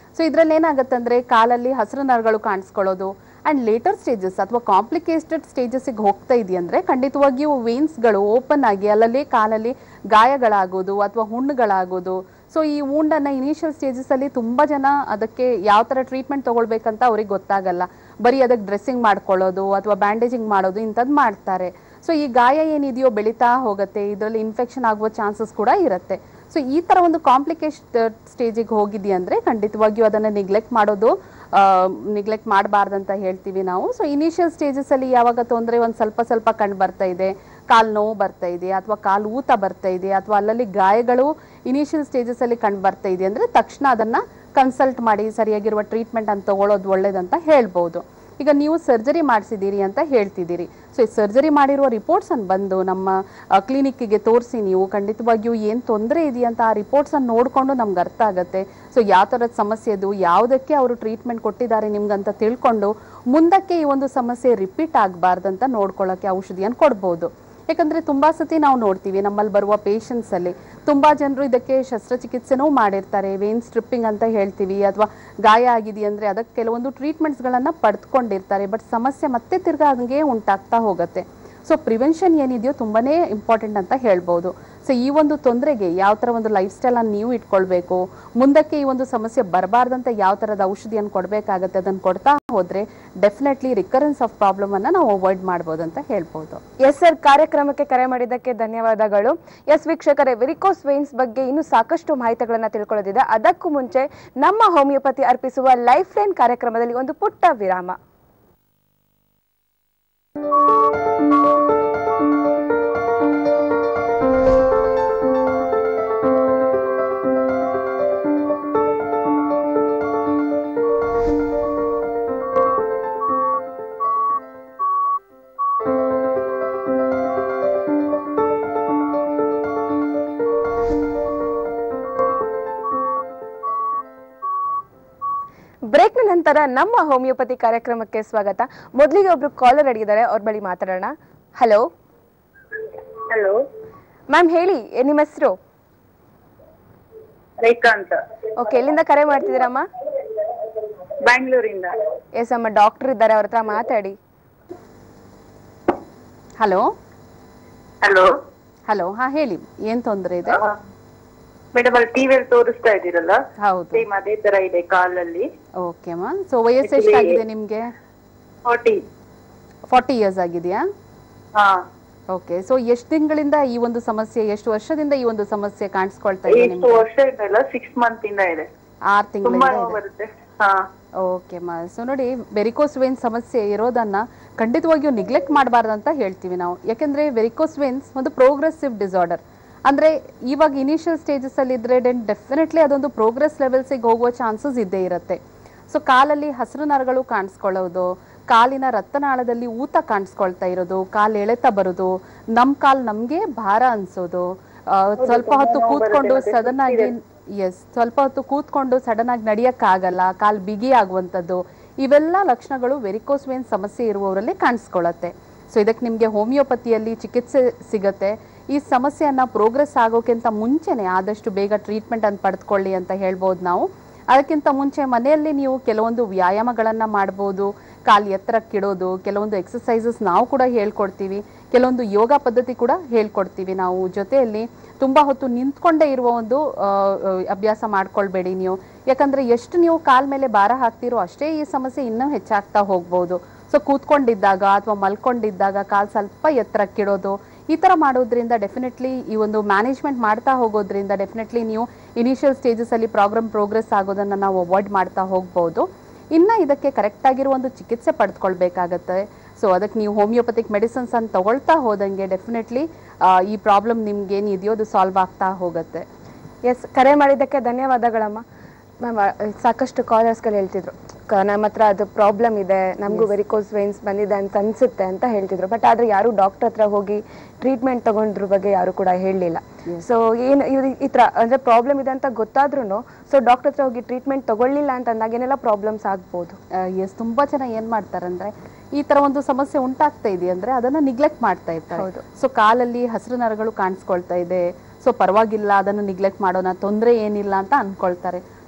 ಸೊ ಇದ್ರಲ್ಲಿ ಏನಾಗುತ್ತೆ ಅಂದ್ರೆ ಕಾಲಲ್ಲಿ ಹಸಿರು ನರಗಳು ಕಾಣಿಸ್ಕೊಳ್ಳೋದು ಅಂಡ್ ಲೇಟರ್ ಸ್ಟೇಜಸ್ ಅಥವಾ ಕಾಂಪ್ಲಿಕೇಟೆಡ್ ಸ್ಟೇಜಸ್ಗೆ ಹೋಗ್ತಾ ಇದೆಯಂದ್ರೆ ಖಂಡಿತವಾಗಿಯೂ ವೇನ್ಸ್ಗಳು ಓಪನ್ ಆಗಿ ಅಲ್ಲಲ್ಲಿ ಕಾಲಲ್ಲಿ ಗಾಯಗಳಾಗೋದು ಅಥವಾ ಹುಣ್ಣುಗಳಾಗೋದು ಸೊ ಈ wound-ಅನ್ನ ಇನಿಷಿಯಲ್ ಸ್ಟೇಜಸ್ ಅಲ್ಲಿ ತುಂಬಾ ಜನ ಅದಕ್ಕೆ ಯಾವ ತರ ಟ್ರೀಟ್ಮೆಂಟ್ ತಗೊಳ್ಬೇಕಂತ ಅವ್ರಿಗೆ ಗೊತ್ತಾಗಲ್ಲ ಬರೀ ಅದಕ್ಕೆ ಡ್ರೆಸ್ಸಿಂಗ್ ಮಾಡ್ಕೊಳ್ಳೋದು ಅಥವಾ ಬ್ಯಾಂಡೇಜಿಂಗ್ ಮಾಡೋದು ಇಂಥದ್ದು ಮಾಡ್ತಾರೆ ಸೊ ಈ ಗಾಯ ಏನಿದೆಯೋ ಬೆಳೀತಾ ಹೋಗುತ್ತೆ ಇದರಲ್ಲಿ ಇನ್ಫೆಕ್ಷನ್ ಆಗುವ ಚಾನ್ಸಸ್ ಕೂಡ ಇರುತ್ತೆ ಸೊ ಈ ತರ ಒಂದು ಕಾಂಪ್ಲಿಕೇಶನ್ ಸ್ಟೇಜಿಗೆ ಹೋಗಿದ್ಯಾ ಅಂದ್ರೆ ಖಂಡಿತವಾಗಿಯೂ ಅದನ್ನ ನಿಗ್ಲೆಕ್ಟ್ ಮಾಡೋದು ನಿಗ್ಲೆಕ್ಟ್ ಮಾಡಬಾರ್ದಂತ ಹೇಳ್ತೀವಿ ನಾವು ಸೊ ಇನಿಷಿಯಲ್ ಸ್ಟೇಜಸ್ ಅಲ್ಲಿ ಯಾವಾಗ ತೊಂದರೆ ಒಂದ್ ಸ್ವಲ್ಪ ಸ್ವಲ್ಪ ಕಂಡು ಬರ್ತಾ ಇದೆ ಕಾಲು ನೋವು ಬರ್ತಾ ಇದೆ ಅಥವಾ ಕಾಲು ಊತ ಬರ್ತಾ ಇದೆ ಅಥವಾ ಅಲ್ಲಲ್ಲಿ ಗಾಯಗಳು ಇನಿಷಿಯಲ್ ಸ್ಟೇಜಸ್ ಅಲ್ಲಿ ಕಂಡು ಬರ್ತಾ ಇದೆ ಅಂದ್ರೆ ತಕ್ಷಣ ಅದನ್ನ ಕನ್ಸಲ್ಟ್ ಮಾಡಿ ಸರಿಯಾಗಿರುವ ಟ್ರೀಟ್ಮೆಂಟ್ ಅಂತ ತಗೊಳ್ಳೋದು ಒಳ್ಳೇದಂತ ಹೇಳ್ಬೋದು ಈಗ ನೀವು ಸರ್ಜರಿ ಮಾಡಿಸಿದ್ದೀರಿ ಅಂತ ಹೇಳ್ತಿದ್ದೀರಿ ಸೊ ಈ ಸರ್ಜರಿ ಮಾಡಿರುವ ರಿಪೋರ್ಟ್ಸ್ ಅನ್ನು ಬಂದು ನಮ್ಮ ಕ್ಲಿನಿಕ್ಕಿಗೆ ತೋರಿಸಿ ನೀವು ಖಂಡಿತವಾಗಿಯೂ ಏನು ತೊಂದರೆ ಇದೆಯಂತ ಆ ರಿಪೋರ್ಟ್ಸ್ ಅನ್ನು ನೋಡಿಕೊಂಡು ನಮ್ಗೆ ಅರ್ಥ ಆಗುತ್ತೆ ಸೊ ಯಾವ ಥರದ ಸಮಸ್ಯೆ ಇದು ಯಾವುದಕ್ಕೆ ಅವರು ಟ್ರೀಟ್ಮೆಂಟ್ ಕೊಟ್ಟಿದ್ದಾರೆ ನಿಮ್ಗಂತ ತಿಳ್ಕೊಂಡು ಮುಂದಕ್ಕೆ ಈ ಒಂದು ಸಮಸ್ಯೆ ರಿಪೀಟ್ ಆಗಬಾರ್ದಂತ ನೋಡ್ಕೊಳ್ಳೋಕ್ಕೆ ಔಷಧಿಯನ್ನು ಕೊಡ್ಬೋದು ಯಾಕಂದ್ರೆ ತುಂಬಾ ಸತಿ ನಾವು ನೋಡ್ತೀವಿ ನಮ್ಮಲ್ಲಿ ಬರುವ ಪೇಷಂಟ್ಸ್ ಅಲ್ಲಿ ತುಂಬಾ ಜನರು ಇದಕ್ಕೆ ಶಸ್ತ್ರಚಿಕಿತ್ಸೆನೂ ಮಾಡಿರ್ತಾರೆ ವೇನ್ ಸ್ಟ್ರಿಪ್ಪಿಂಗ್ ಅಂತ ಹೇಳ್ತೀವಿ ಅಥವಾ ಗಾಯ ಆಗಿದೆ ಅಂದ್ರೆ ಅದಕ್ಕೆ ಕೆಲವೊಂದು ಟ್ರೀಟ್ಮೆಂಟ್ಸ್ ಗಳನ್ನ ಪಡೆದುಕೊಂಡಿರ್ತಾರೆ ಬಟ್ ಸಮಸ್ಯೆ ಮತ್ತೆ ತಿರ್ಗಾ ಹಂಗೆ ಉಂಟಾಗ್ತಾ ಹೋಗುತ್ತೆ ಸೊ ಪ್ರಿವೆನ್ಷನ್ ಏನಿದೆಯೋ ತುಂಬಾನೇ ಇಂಪಾರ್ಟೆಂಟ್ ಅಂತ ಹೇಳ್ಬೋದು ಸೊ ಈ ಒಂದು ತೊಂದರೆಗೆ ಯಾವ ತರ ಒಂದು ಲೈಫ್ ಸ್ಟೈಲ್ ಅನ್ನು ನೀವು ಇಟ್ಕೊಳ್ಬೇಕು ಮುಂದಕ್ಕೆ ಈ ಒಂದು ಸಮಸ್ಯೆ ಬರಬಾರ್ದಂತ ಯಾವ ತರದ ಔಷಧಿಯನ್ನು ಕೊಡಬೇಕಾಗತ್ತೆ ಅದನ್ನು ಕೊಡ್ತಾ ಹೋದ್ರೆ ಡೆಫಿನೆಟ್ಲಿ ರಿಕರೆನ್ಸ್ ಆಫ್ ಪ್ರಾಬ್ಲಮ್ ಅನ್ನ ನಾವು ಅವಾಯ್ಡ್ ಮಾಡ್ಬೋದು ಅಂತ ಹೇಳ್ಬೋದು ಎಸ್ ಸರ್ ಕಾರ್ಯಕ್ರಮಕ್ಕೆ ಕರೆ ಮಾಡಿದ್ದಕ್ಕೆ ಧನ್ಯವಾದಗಳು ಎಸ್ ವೀಕ್ಷಕರೇ ವಿರಿಕೋಸ್ ವೇನ್ಸ್ ಬಗ್ಗೆ ಇನ್ನೂ ಸಾಕಷ್ಟು ಮಾಹಿತಿಗಳನ್ನ ತಿಳ್ಕೊಳ್ಳೋದಿದೆ ಅದಕ್ಕೂ ಮುಂಚೆ ನಮ್ಮ ಹೋಮಿಯೋಪತಿ ಅರ್ಪಿಸುವ ಲೈಫ್ ಲೈನ್ ಕಾರ್ಯಕ್ರಮದಲ್ಲಿ ಒಂದು ಪುಟ್ಟ ವಿರಾಮ ಬ್ರೇಕ್ನ ನಂತರ ನಮ್ಮ ಹೋಮಿಯೋಪತಿ ಕಾರ್ಯಕ್ರಮಕ್ಕೆ ಸ್ವಾಗತ ಮೊದಲಿಗೆ ಒಬ್ರು ಕಾಲರ್ ಅಡಿಗಿದ್ದಾರೆ ಅವ್ರ ಬಳಿ ಮಾತಾಡೋಣ ಹಲೋ ಹಲೋ ಮ್ಯಾಮ್ ಹೇಳಿ ಏ, ನಿಮ್ಮ ಹೆಸರು ರೇಖಾ ಅಂತ ಓಕೆ ಎಲ್ಲಿಂದ ಕರೆ ಮಾಡ್ತಿದ್ದೀರಮ್ಮ ಬ್ಯಾಂಗ್ಳೂರಿಂದ ಎಸ್ ಅಮ್ಮ ಡಾಕ್ಟರ್ ಇದ್ದಾರೆ ಅವ್ರ ಹತ್ರ ಮಾತಾಡಿ ಹಲೋ ಹಲೋ ಹಲೋ ಹಾ ಹೇಳಿ ಏನ್ ತೊಂದರೆ ಇದೆ ಮೇಡಮ್ ಅಲ್ಲಿ ಟಿವಿಯಲ್ಲಿ ತೋರಿಸ್ತಾ ಇದ್ದೀರಲ್ಲ ಹೌದು ಸೇಮ್ ಅದೇ ತರ ಇದೆ ಕಾಲಲ್ಲಿ ಓಕೆ ಮಾ ಸೊ ವಯಸ್ಸು ಎಷ್ಟಾಗಿದೆ ನಿಮ್ಗೆ ಫಾರ್ಟಿ ಫಾರ್ಟಿ ಇಯರ್ಸ್ ಆಗಿದೆಯಾ ಹಾ ಓಕೆ ಸೊ ಎಷ್ಟು ತಿಂಗಳಿಂದ ಈ ಒಂದು ಸಮಸ್ಯೆ ಎಷ್ಟು ವರ್ಷದಿಂದ ಈ ಒಂದು ಸಮಸ್ಯೆ ಕಾಣಿಸ್ಕೊಳ್ತಾ ಇದೆ ಎಷ್ಟು ನಿಮ್ಗೆ ವರ್ಷ ಇಲ್ಲ ಸಿಕ್ಸ್ ಮಂತ್ ಇಂದ ಇದೆ ಆರು ತುಂಬಾ ತಿಂಗಳಿಂದ ನೋವು ಇದೆ ಬರುತ್ತೆ ಹಾ ಓಕೆ ಮಾ ಸೊ ನೋಡಿ ವೆರಿಕೋಸ್ ವೇನ್ಸ್ ಸಮಸ್ಯೆ ಇರೋದನ್ನ ಖಂಡಿತವಾಗಿಯೂ ನಿಗ್ಲೆಕ್ಟ್ ಮಾಡಬಾರ್ದಂತ ಹೇಳ್ತೀವಿ ನಾವು ಯಾಕೆಂದ್ರೆ ವೆರಿಕೋಸ್ ವೇನ್ಸ್ ಒಂದು ಪ್ರೋಗ್ರೆಸಿವ್ ಡಿಸಾರ್ಡರ್ ಅಂದ್ರೆ ಇವಾಗ ಇನಿಷಿಯಲ್ ಸ್ಟೇಜಸ್ ಅಲ್ಲಿ ಇದ್ರೆ ಡೆಫಿನೆಟ್ಲಿ ಅದೊಂದು ಪ್ರೋಗ್ರೆಸ್ ಲೆವೆಲ್ಸಿಗೆ ಹೋಗುವ ಚಾನ್ಸಸ್ ಇದ್ದೇ ಇರುತ್ತೆ ಸೊ ಕಾಲಲ್ಲಿ ಹಸಿರು ನರಗಳು ಕಾಣಿಸ್ಕೊಳ್ಳೋದು ಕಾಲಿನ ರಕ್ತನಾಳದಲ್ಲಿ ಊತ ಕಾಣಿಸ್ಕೊಳ್ತಾ ಇರೋದು ಕಾಲು ಎಳೆತ ಬರೋದು ನಮ್ ಕಾಲ್ ನಮ್ಗೆ ಭಾರ ಅನ್ಸೋದು ಆ, ಸ್ವಲ್ಪ ಹೊತ್ತು ಕೂತ್ಕೊಂಡು ಸಡನ್ ಆಗಿ ಎಸ್ ಸ್ವಲ್ಪ ಹೊತ್ತು ಕೂತ್ಕೊಂಡು ಸಡನ್ ಆಗಿ ನಡಿಯಕ್ಕಾಗಲ್ಲ ಕಾಲ್ ಬಿಗಿ ಆಗುವಂಥದ್ದು ಇವೆಲ್ಲ ಲಕ್ಷಣಗಳು ವೆರಿಕೋಸ್ ವೇನ್ ಸಮಸ್ಯೆ ಇರುವವರಲ್ಲಿ ಕಾಣಿಸ್ಕೊಳ್ಳುತ್ತೆ ಸೊ ಇದಕ್ಕೆ ನಿಮಗೆ ಹೋಮಿಯೋಪತಿಯಲ್ಲಿ ಚಿಕಿತ್ಸೆ ಸಿಗತ್ತೆ ಈ ಸಮಸ್ಯೆಯನ್ನ ಪ್ರೋಗ್ರೆಸ್ ಆಗೋಕ್ಕಿಂತ ಮುಂಚೆನೆ ಆದಷ್ಟು ಬೇಗ ಟ್ರೀಟ್ಮೆಂಟ್ ಅನ್ನು ಪಡೆದುಕೊಳ್ಳಿ ಅಂತ ಹೇಳ್ಬೋದು ನಾವು ಅದಕ್ಕಿಂತ ಮುಂಚೆ ಮನೆಯಲ್ಲಿ ನೀವು ಕೆಲವೊಂದು ವ್ಯಾಯಾಮಗಳನ್ನ ಮಾಡ್ಬೋದು ಕಾಲು ಎತ್ತರಕ್ಕಿಡೋದು ಕೆಲವೊಂದು ಎಕ್ಸಸೈಸಸ್ ನಾವು ಕೂಡ ಹೇಳ್ಕೊಡ್ತೀವಿ ಕೆಲವೊಂದು ಯೋಗ ಪದ್ಧತಿ ಕೂಡ ಹೇಳ್ಕೊಡ್ತೀವಿ ನಾವು ಜೊತೆಯಲ್ಲಿ ತುಂಬಾ ಹೊತ್ತು ನಿಂತ್ಕೊಂಡೇ ಇರುವ ಒಂದು ಆ, ಆ, ಅಭ್ಯಾಸ ಮಾಡ್ಕೊಳ್ಬೇಡಿ ನೀವು ಯಾಕಂದ್ರೆ ಎಷ್ಟು ನೀವು ಕಾಲ್ ಮೇಲೆ ಭಾರ ಹಾಕ್ತಿರೋ ಅಷ್ಟೇ ಈ ಸಮಸ್ಯೆ ಇನ್ನೂ ಹೆಚ್ಚಾಗ್ತಾ ಹೋಗ್ಬೋದು ಸೊ ಕೂತ್ಕೊಂಡಿದ್ದಾಗ ಅಥವಾ ಮಲ್ಕೊಂಡಿದ್ದಾಗ ಕಾಲ್ ಸ್ವಲ್ಪ ಎತ್ತರಕ್ಕಿಡೋದು ಈ ತರ ಮಾಡೋದ್ರಿಂದ ಡೆಫಿನೆಟ್ಲಿ ಈ ಒಂದು ಮ್ಯಾನೇಜ್ಮೆಂಟ್ ಮಾಡ್ತಾ ಹೋಗೋದ್ರಿಂದ ಡೆಫಿನೆಟ್ಲಿ ನೀವು ಇನಿಷಿಯಲ್ ಸ್ಟೇಜಸ್ ಅಲ್ಲಿ ಪ್ರಾಬ್ಲಮ್ ಪ್ರೋಗ್ರೆಸ್ ಆಗೋದನ್ನ ನಾವು ಅವಾಯ್ಡ್ ಮಾಡ್ತಾ ಹೋಗ್ಬೋದು ಇನ್ನ ಇದಕ್ಕೆ ಕರೆಕ್ಟ್ ಆಗಿರೋ ಒಂದು ಚಿಕಿತ್ಸೆ ಪಡೆದುಕೊಳ್ಬೇಕಾಗತ್ತೆ ಸೊ ಅದಕ್ಕೆ ನೀವು ಹೋಮಿಯೋಪತಿಕ್ ಮೆಡಿಸಿನ್ಸ್ ಅನ್ನು ತಗೊಳ್ತಾ ಹೋದಂಗೆ ಡೆಫಿನೆಟ್ಲಿ ಈ ಪ್ರಾಬ್ಲಮ್ ನಿಮ್ಗೆ ಏನಿದೆಯೋ ಅದು ಸಾಲ್ವ್ ಆಗ್ತಾ ಹೋಗುತ್ತೆ ಎಸ್ ಕರೆ ಮಾಡಿದ್ದಕ್ಕೆ ಧನ್ಯವಾದಗಳಮ್ಮ ಮ್ಯಾಮ್ ಸಾಕಷ್ಟು ಕಾಲರ್ಸ್ಗಳು ಹೇಳ್ತಿದ್ರು ಕ- ನಮ್ಮ ಹತ್ರ ಅದು ಪ್ರಾಬ್ಲಮ್ ಇದೆ ನಮಗೂ ವೆರಿಕೋಸ್ ವೇನ್ಸ್ ಬಂದಿದೆ ಅಂತ ಅನ್ಸುತ್ತೆ ಅಂತ ಹೇಳ್ತಿದ್ರು ಬಟ್ ಆದ್ರೆ ಯಾರು ಡಾಕ್ಟರ್ ಹತ್ರ ಹೋಗಿ ಟ್ರೀಟ್ಮೆಂಟ್ ತಗೊಂಡ್ರ ಬಗ್ಗೆ ಯಾರು ಕೂಡ ಹೇಳಲಿಲ್ಲ ಸೊ ಏನು ಇವ್ರು ಈ ಥರ ಅಂದ್ರೆ ಪ್ರಾಬ್ಲಮ್ ಇದೆ ಅಂತ ಗೊತ್ತಾದ್ರೂ ಸೊ ಡಾಕ್ಟರ್ ಹತ್ರ ಹೋಗಿ ಟ್ರೀಟ್ಮೆಂಟ್ ತಗೊಳ್ಳಿಲ್ಲ ಅಂತ ಅಂದಾಗ ಏನೆಲ್ಲ ಪ್ರಾಬ್ಲಮ್ಸ್ ಆಗ್ಬೋದು ಎಸ್ ತುಂಬಾ ಜನ ಏನ್ ಮಾಡ್ತಾರಂದ್ರೆ ಈ ತರ ಒಂದು ಸಮಸ್ಯೆ ಉಂಟಾಗ್ತಾ ಇದೆ ಅಂದ್ರೆ ಅದನ್ನ ನಿಗ್ಲೆಕ್ಟ್ ಮಾಡ್ತಾ ಇರ್ತಾರೆ ಹೌದು. ಸೊ ಕಾಲಲ್ಲಿ ಹಸಿರು ನರಗಳು ಕಾಣಿಸ್ಕೊಳ್ತಾ ಇದೆ ಸೊ ಪರವಾಗಿಲ್ಲ ಅದನ್ನು ನಿಗ್ಲೆಕ್ಟ್ ಮಾಡೋಣ ತೊಂದರೆ ಏನಿಲ್ಲ ಅಂತ ಅನ್ಕೊಳ್ತಾರೆ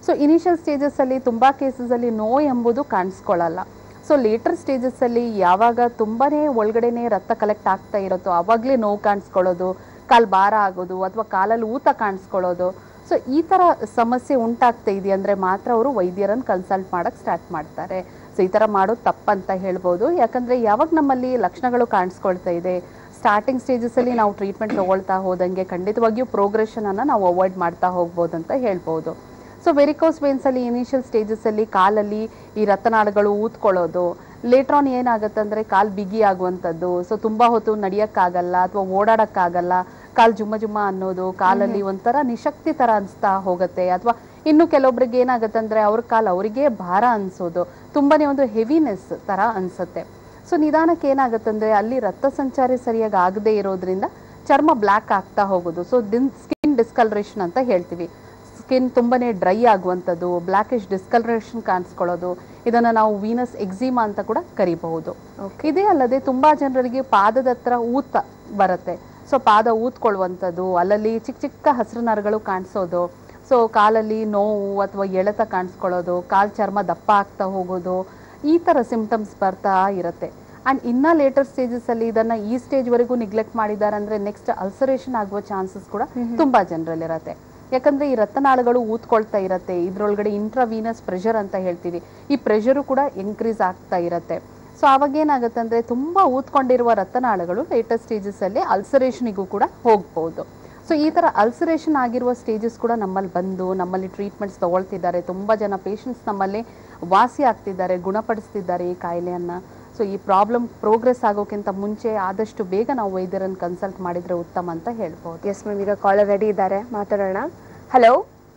ಸೊ ಇನಿಷಿಯಲ್ ಸ್ಟೇಜಸ್ಸಲ್ಲಿ ತುಂಬ ಕೇಸಸಲ್ಲಿ ನೋವು ಎಂಬುದು ಕಾಣಿಸ್ಕೊಳ್ಳಲ್ಲ ಸೊ ಲೇಟರ್ ಸ್ಟೇಜಸ್ಸಲ್ಲಿ ಯಾವಾಗ ತುಂಬಾ ಒಳಗಡೆನೆ ರಕ್ತ ಕಲೆಕ್ಟ್ ಆಗ್ತಾ ಇರುತ್ತೋ ಆವಾಗಲೇ ನೋವು ಕಾಣಿಸ್ಕೊಳ್ಳೋದು ಕಾಲು ಭಾರ ಆಗೋದು ಅಥವಾ ಕಾಲಲ್ಲಿ ಊತ ಕಾಣಿಸ್ಕೊಳ್ಳೋದು ಸೊ ಈ ಥರ ಸಮಸ್ಯೆ ಉಂಟಾಗ್ತಾ ಇದೆ ಅಂದರೆ ಮಾತ್ರ ಅವರು ವೈದ್ಯರನ್ನು ಕನ್ಸಲ್ಟ್ ಮಾಡೋಕ್ಕೆ ಸ್ಟಾರ್ಟ್ ಮಾಡ್ತಾರೆ ಸೊ ಈ ಥರ ಮಾಡೋದು ತಪ್ಪಂತ ಹೇಳ್ಬೋದು ಯಾಕಂದರೆ ಯಾವಾಗ ನಮ್ಮಲ್ಲಿ ಲಕ್ಷಣಗಳು ಕಾಣಿಸ್ಕೊಳ್ತಾ ಇದೆ ಸ್ಟಾರ್ಟಿಂಗ್ ಸ್ಟೇಜಸಲ್ಲಿ ನಾವು ಟ್ರೀಟ್ಮೆಂಟ್ ತೊಗೊಳ್ತಾ ಹೋದಂಗೆ ಖಂಡಿತವಾಗಿಯೂ ಪ್ರೋಗ್ರೆಷನನ್ನು ನಾವು ಅವಾಯ್ಡ್ ಮಾಡ್ತಾ ಹೋಗ್ಬೋದು ಅಂತ ಹೇಳ್ಬೋದು ಸೊ ವೆರಿಕೋಸ್ ವೇನ್ಸಲ್ಲಿ ಇನಿಷಿಯಲ್ ಸ್ಟೇಜಸಲ್ಲಿ ಕಾಲಲ್ಲಿ ಈ ರಕ್ತನಾಳಗಳು ಊದ್ಕೊಳ್ಳೋದು ಲೇಟ್ರ್ ಆನ್ ಏನಾಗುತ್ತೆ ಅಂದರೆ ಕಾಲು ಬಿಗಿ ಆಗುವಂಥದ್ದು ಸೊ ತುಂಬ ಹೊತ್ತು ನಡೆಯೋಕ್ಕಾಗಲ್ಲ ಅಥವಾ ಓಡಾಡೋಕ್ಕಾಗಲ್ಲ ಕಾಲು ಜುಮ್ಮ ಜುಮ್ಮ ಅನ್ನೋದು ಕಾಲಲ್ಲಿ ಒಂಥರ ನಿಶಕ್ತಿ ಥರ ಅನಿಸ್ತಾ ಹೋಗುತ್ತೆ ಅಥವಾ ಇನ್ನು ಕೆಲವೊಬ್ರಿಗೆ ಏನಾಗುತ್ತೆ ಅಂದರೆ ಅವ್ರ ಕಾಲು ಅವರಿಗೆ ಭಾರ ಅನಿಸೋದು ತುಂಬಾನೇ ಒಂದು ಹೆವಿನೆಸ್ ಥರ ಅನಿಸುತ್ತೆ ಸೊ ನಿಧಾನಕ್ಕೆ ಏನಾಗುತ್ತೆ ಅಂದರೆ ಅಲ್ಲಿ ರಕ್ತ ಸಂಚಾರ ಸರಿಯಾಗಿ ಆಗದೇ ಇರೋದ್ರಿಂದ ಚರ್ಮ ಬ್ಲ್ಯಾಕ್ ಆಗ್ತಾ ಹೋಗೋದು ಸೊ ದಿನ್ ಸ್ಕಿನ್ ಡಿಸ್ಕಲರೇಷನ್ ಅಂತ ಹೇಳ್ತೀವಿ ಸ್ಕಿನ್ ತುಂಬಾನೇ ಡ್ರೈ ಆಗುವಂಥದ್ದು ಬ್ಲ್ಯಾಕಿಶ್ ಡಿಸ್ಕಲರೇಷನ್ ಕಾಣಿಸ್ಕೊಳ್ಳೋದು ಇದನ್ನ ನಾವು ವೀನಸ್ ಎಕ್ಸಿಮಾ ಅಂತ ಕೂಡ ಕರಿಬಹುದು ಇದೇ ಅಲ್ಲದೆ ತುಂಬಾ ಜನರಿಗೆ ಪಾದದ ಹತ್ರ ಊತ ಬರುತ್ತೆ ಸೊ ಪಾದ ಊದ್ಕೊಳ್ಳುವಂಥದ್ದು ಅಲ್ಲಲ್ಲಿ ಚಿಕ್ಕ ಚಿಕ್ಕ ಹಸಿರು ನರಗಳು ಕಾಣಿಸೋದು ಸೊ ಕಾಲಲ್ಲಿ ನೋವು ಅಥವಾ ಎಳೆತ ಕಾಣಿಸ್ಕೊಳ್ಳೋದು ಕಾಲ್ ಚರ್ಮ ದಪ್ಪ ಆಗ್ತಾ ಹೋಗೋದು ಈ ಥರ ಸಿಂಪ್ಟಮ್ಸ್ ಬರ್ತಾ ಇರುತ್ತೆ ಆ್ಯಂಡ್ ಇನ್ನ ಲೇಟರ್ ಸ್ಟೇಜಸ್ ಅಲ್ಲಿ ಇದನ್ನ ಈ ಸ್ಟೇಜ್ ವರೆಗೂ ನಿಗ್ಲೆಕ್ಟ್ ಮಾಡಿದ್ದಾರೆ ಅಂದ್ರೆ ನೆಕ್ಸ್ಟ್ ಅಲ್ಸರೇಷನ್ ಆಗುವ ಚಾನ್ಸಸ್ ಕೂಡ ತುಂಬಾ ಜನರಲ್ಲಿ ಇರತ್ತೆ ಯಾಕಂದ್ರೆ ಈ ರಕ್ತನಾಳಗಳು ಊದ್ಕೊಳ್ತಾ ಇರತ್ತೆ ಇದ್ರೊಳಗಡೆ ಇಂಟ್ರಾವೀನಸ್ ಪ್ರೆಷರ್ ಅಂತ ಹೇಳ್ತೀವಿ ಈ ಪ್ರೆಷರು ಕೂಡ ಇನ್ಕ್ರೀಸ್ ಆಗ್ತಾ ಇರತ್ತೆ ಸೊ ಅವಾಗ ಏನಾಗುತ್ತೆ ಅಂದ್ರೆ ತುಂಬಾ ಊದ್ಕೊಂಡಿರುವ ರಕ್ತನಾಳಗಳು ಲೇಟರ್ ಸ್ಟೇಜಸ್ ಅಲ್ಲಿ ಅಲ್ಸರೇಷನಿಗೂ ಕೂಡ ಹೋಗ್ಬೋದು ಸೊ ಈ ತರ ಅಲ್ಸರೇಷನ್ ಆಗಿರುವ ಸ್ಟೇಜಸ್ ಕೂಡ ನಮ್ಮಲ್ಲಿ ಬಂದು ನಮ್ಮಲ್ಲಿ ಟ್ರೀಟ್ಮೆಂಟ್ಸ್ ತಗೊಳ್ತಿದ್ದಾರೆ ತುಂಬಾ ಜನ ಪೇಷಂಟ್ಸ್ ನಮ್ಮಲ್ಲಿ ವಾಸಿ ಆಗ್ತಿದ್ದಾರೆ ಗುಣಪಡಿಸ್ತಿದ್ದಾರೆ ಈ ಕಾಯಿಲೆಯನ್ನ ಸೊ ಈ ಪ್ರಾಬ್ಲಮ್ ಪ್ರೋಗ್ರೆಸ್ ಆಗೋಕ್ಕಿಂತ ಮುಂಚೆ ಆದಷ್ಟು ಬೇಗ ನಾವು ವೈದ್ಯರನ್ನು ಕನ್ಸಲ್ಟ್ ಮಾಡಿದ್ರೆ ಉತ್ತಮ ಅಂತ ಹೇಳ್ಬೋದು ಎಸ್ ಮ್ಯಾಮ್ ಈಗ ಕಾಲರ್ ರೆಡಿ ಇದ್ದಾರೆ ಮಾತಾಡೋಣ ಹಲೋ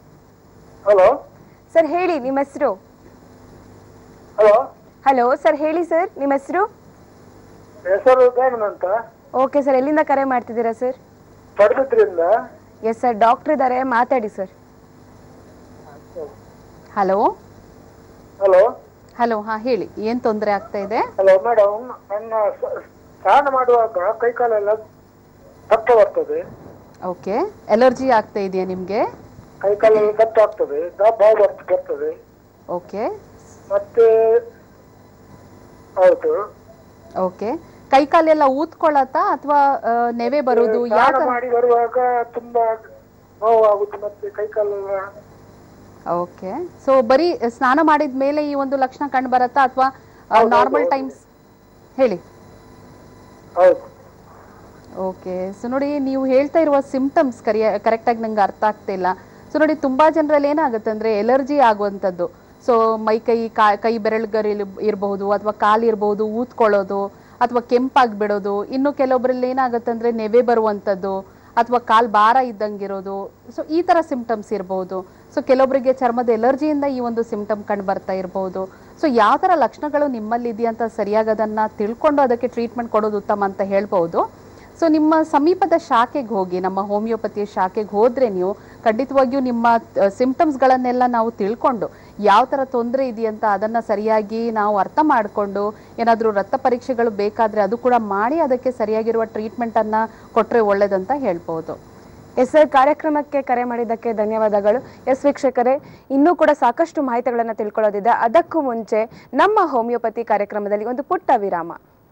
ಹಲೋ ಸರ್ ಹೇಳಿ ನಿಮ್ಮ ಹೆಸರು ಹಲೋ ಹಲೋ ಸರ್ ಹೇಳಿ ಸರ್ ನಿಮ್ಮ ಹೆಸರು ಹೆಸರು ದಯಾನಂದ್ ಅಂತ ಓಕೆ ಸರ್ ಎಲ್ಲಿಂದ ಕರೆ ಮಾಡ್ತಿದ್ದೀರಾ ಸರ್ ಪಡುಬಿದ್ರಿಂದ ಎಸ್ ಸರ್ ಡಾಕ್ಟರ್ ಇದ್ದಾರೆ ಮಾತಾಡಿ ಸರ್ ಹಲೋ ಹಲೋ ಹಲೋ ಹಾ ಹೇಳಿ ಏನ್ ತೊಂದರೆ ಆಗ್ತಾ ಇದೆ ಹಲೋ ಮೇಡಮ್ ನನ್ನ ಸ- ಸ್ನಾನ ಮಾಡುವಾಗ ಕೈಕಾಲೆಲ್ಲ ದಪ್ಪ ಬರ್ತದೆ ಓಕೆ ಎಲರ್ಜಿ ಆಗ್ತಾ ಇದೆಯಾ ನಿಮ್ಗೆ ಕೈಕಾಲೆಲ್ಲ ದಪ್ಪ ಆಗ್ತದೆ ದಪ್ಪ ಬರ್ತ ಬರ್ತದೆ ಓಕೆ ಮತ್ತೆ ಹೌದು ಓಕೆ ಕೈ ಕಾಲೆಲ್ಲ ಊದ್ಕೊಳತ್ತಾ ಅಥವಾ ನೆವೆ ಬರೋದು ಯಾವ ಸ್ನಾನ ಮಾಡಿ ಬರುವಾಗ ತುಂಬಾ ನೋವಾಗುದು ಮತ್ತೆ ಕೈಕಾಲೆಲ್ಲ ಓಕೆ ಸೊ ಬರೀ ಸ್ನಾನ ಮಾಡಿದ ಮೇಲೆ ಈ ಒಂದು ಲಕ್ಷಣ ಕಂಡು ಬರುತ್ತಾ ಅಥವಾ ನಾರ್ಮಲ್ ಟೈಮ್ಸ್ ಹೇಳಿ ಹೌದು ಓಕೆ ಸೊ ನೋಡಿ ನೀವು ಹೇಳ್ತಾ ಇರುವ ಸಿಂಪ್ಟಮ್ಸ್ ಕರಿಯ ಕರೆಕ್ಟಾಗಿ ನಂಗೆ ಅರ್ಥ ಆಗ್ತಾ ಇಲ್ಲ ಸೊ ನೋಡಿ ತುಂಬಾ ಜನರಲ್ಲಿ ಏನಾಗುತ್ತೆ ಅಂದ್ರೆ ಎಲರ್ಜಿ ಆಗುವಂಥದ್ದು ಸೊ ಮೈ ಕೈ ಕಾ ಕೈ ಬೆರಳುಗರಿ ಇರಬಹುದು ಅಥವಾ ಕಾಲು ಇರಬಹುದು ಊದ್ಕೊಳ್ಳೋದು ಅಥವಾ ಕೆಂಪಾಗಿ ಬಿಡೋದು ಇನ್ನು ಕೆಲವೊಬ್ಬರಲ್ಲಿ ಏನಾಗುತ್ತೆ ಅಂದ್ರೆ ನೆವೆ ಬರುವಂಥದ್ದು ಅಥವಾ ಕಾಲ್ ಭಾರ ಇದ್ದಂಗಿರೋದು ಸೊ ಈ ತರ ಸಿಂಪ್ಟಮ್ಸ್ ಇರಬಹುದು ಸೊ ಕೆಲವೊಬ್ಬರಿಗೆ ಚರ್ಮದ ಎಲರ್ಜಿಯಿಂದ ಈ ಒಂದು ಸಿಂಪ್ಟಮ್ ಕಂಡು ಬರ್ತಾ ಇರಬಹುದು ಸೊ ಯಾವ ತರ ಲಕ್ಷಣಗಳು ನಿಮ್ಮಲ್ಲಿ ಇದೆಯಂತ ಸರಿಯಾಗಿ ಅದನ್ನ ತಿಳ್ಕೊಂಡು ಅದಕ್ಕೆ ಟ್ರೀಟ್ಮೆಂಟ್ ಕೊಡೋದು ಉತ್ತಮ ಅಂತ ಹೇಳ್ಬಹುದು ಸೊ ನಿಮ್ಮ ಸಮೀಪದ ಶಾಖೆಗೆ ಹೋಗಿ ನಮ್ಮ ಹೋಮಿಯೋಪತಿಯ ಶಾಖೆಗೆ ಹೋದ್ರೆ ನೀವು ಖಂಡಿತವಾಗಿಯೂ ನಿಮ್ಮ ಸಿಂಪ್ಟಮ್ಸ್ಗಳನ್ನೆಲ್ಲ ನಾವು ತಿಳ್ಕೊಂಡು ಯಾವ ಥರ ತೊಂದರೆ ಇದೆಯಂತ ಅದನ್ನ ಸರಿಯಾಗಿ ನಾವು ಅರ್ಥ ಮಾಡಿಕೊಂಡು ಏನಾದರೂ ರಕ್ತ ಪರೀಕ್ಷೆಗಳು ಬೇಕಾದ್ರೆ ಅದು ಕೂಡ ಮಾಡಿ ಅದಕ್ಕೆ ಸರಿಯಾಗಿರುವ ಟ್ರೀಟ್ಮೆಂಟ್ ಅನ್ನ ಕೊಟ್ರೆ ಒಳ್ಳೇದಂತ ಹೇಳ್ಬೋದು ಎಸ್ ಸರ್ ಕಾರ್ಯಕ್ರಮಕ್ಕೆ ಕರೆ ಮಾಡಿದ್ದಕ್ಕೆ ಧನ್ಯವಾದಗಳು ಎಸ್ ವೀಕ್ಷಕರೇ ಇನ್ನೂ ಕೂಡ ಸಾಕಷ್ಟು ಮಾಹಿತಿಗಳನ್ನು ತಿಳ್ಕೊಳ್ಳೋದಿದೆ ಅದಕ್ಕೂ ಮುಂಚೆ ನಮ್ಮ ಹೋಮಿಯೋಪತಿ ಕಾರ್ಯಕ್ರಮದಲ್ಲಿ ಒಂದು ಪುಟ್ಟ ವಿರಾಮ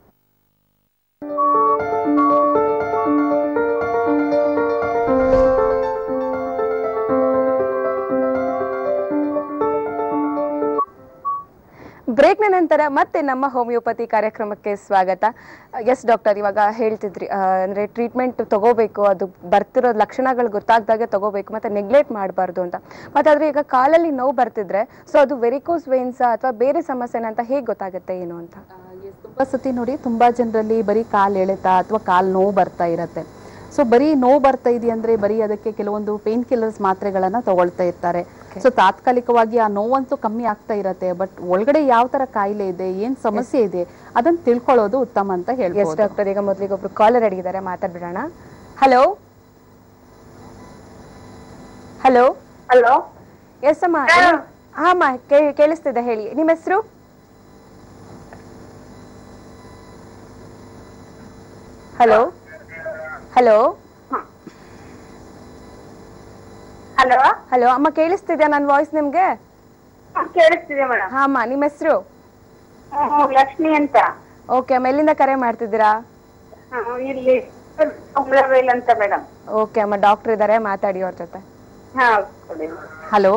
ಬ್ರೇಕ್ನ ನಂತರ ಮತ್ತೆ ನಮ್ಮ ಹೋಮಿಯೋಪತಿ ಕಾರ್ಯಕ್ರಮಕ್ಕೆ ಸ್ವಾಗತ ಎಸ್ ಡಾಕ್ಟರ್ ಇವಾಗ ಹೇಳ್ತಿದ್ರಿ ಆ, ಅಂದ್ರೆ ಟ್ರೀಟ್ಮೆಂಟ್ ತಗೋಬೇಕು ಅದು ಬರ್ತಿರೋ ಲಕ್ಷಣಗಳು ಗೊತ್ತಾಗ್ದಾಗೆ ತಗೋಬೇಕು ಮತ್ತೆ ನೆಗ್ಲೆಕ್ಟ್ ಮಾಡಬಾರ್ದು ಅಂತ ಮತ್ತೆ ಆದ್ರೆ ಈಗ ಕಾಲಲ್ಲಿ ನೋವು ಬರ್ತಿದ್ರೆ ಸೊ ಅದು ವೆರಿಕೋಸ್ ವೇನ್ಸ್ ಅಥವಾ ಬೇರೆ ಸಮಸ್ಯೆನ ಅಂತ ಹೇಗೆ ಗೊತ್ತಾಗುತ್ತೆ ಏನು ಅಂತ ತುಂಬಾ ಸತಿ ನೋಡಿ ತುಂಬಾ ಜನರಲ್ಲಿ ಬರೀ ಕಾಲ್ ಎಳೆತ ಅಥವಾ ಕಾಲ್ ನೋವು ಬರ್ತಾ ಇರತ್ತೆ ಸೊ ಬರೀ ನೋವು ಬರ್ತಾ ಇದೆ ಅಂದ್ರೆ ಬರೀ ಅದಕ್ಕೆ ಕೆಲವೊಂದು ಪೇನ್ ಕಿಲ್ಲರ್ಸ್ ಮಾತ್ರೆಗಳನ್ನ ತಗೊಳ್ತಾ ಇರ್ತಾರೆ ಸೊ ತಾತ್ಕಾಲಿಕವಾಗಿ ಆ ನೋವಂತೂ ಕಮ್ಮಿ ಆಗ್ತಾ ಇರತ್ತೆ ಬಟ್ ಒಳಗಡೆ ಯಾವ ತರ ಕಾಯಿಲೆ ಇದೆ ಏನ್ ಸಮಸ್ಯೆ ಇದೆ ಅದನ್ನ ತಿಳ್ಕೊಳ್ಳೋದು ಉತ್ತಮ ಅಂತ ಎಸ್ ಹೇಳ್ಬೋದು ಡಾಕ್ಟರ್ ಈಗ ಮೊದಲಿಗೆ ಒಬ್ರು ಕಾಲರ್ ಅಡಿಗಿದ್ದಾರೆ ಮಾತಾಡ್ಬಿಡೋಣ ಹಲೋ ಹಲೋ ಹಲೋ ಎಸ್ ಅಮ್ಮ ಏನು- ಹಾ ಅಮ್ಮ ಕೇ- ಕೇಳಿಸ್ತಿದೆ ಹೇಳಿ ನಿಮ್ಮ ಹೆಸರು ಹಲೋ ಹಲೋ ಹಲೋ ಹಲೋ ಅಮ್ಮ ಕೇಳಿಸ್ತಿದ್ಯಾ ನನ್ನ ವಾಯ್ಸ್ ನಿಮ್ಗೆ ಕೇಳಿಸ್ತಿದೆ ಮೇಡಮ್ ಹಾ ಅಮ್ಮ ನಿಮ್ಮ ಹೆಸರು ಲಕ್ಷ್ಮಿ ಅಂತ ಓಕೆ ಅಮ್ಮ ಎಲ್ಲಿಂದ ಕರೆ ಮಾಡ್ತಿದ್ದೀರಾ ಹ್ಮ್, ಇಲ್ಲಿ ಕುಂಬ್ಳವೇಲ್ ಅಂತ ಮೇಡಮ್ ಓಕೆ ಅಮ್ಮ ಡಾಕ್ಟರ್ ಇದ್ದಾರೆ ಮಾತಾಡಿ ಅವ್ರ ಜೊತೆ ಹಾ ಕೊಡಿ ಹಲೋ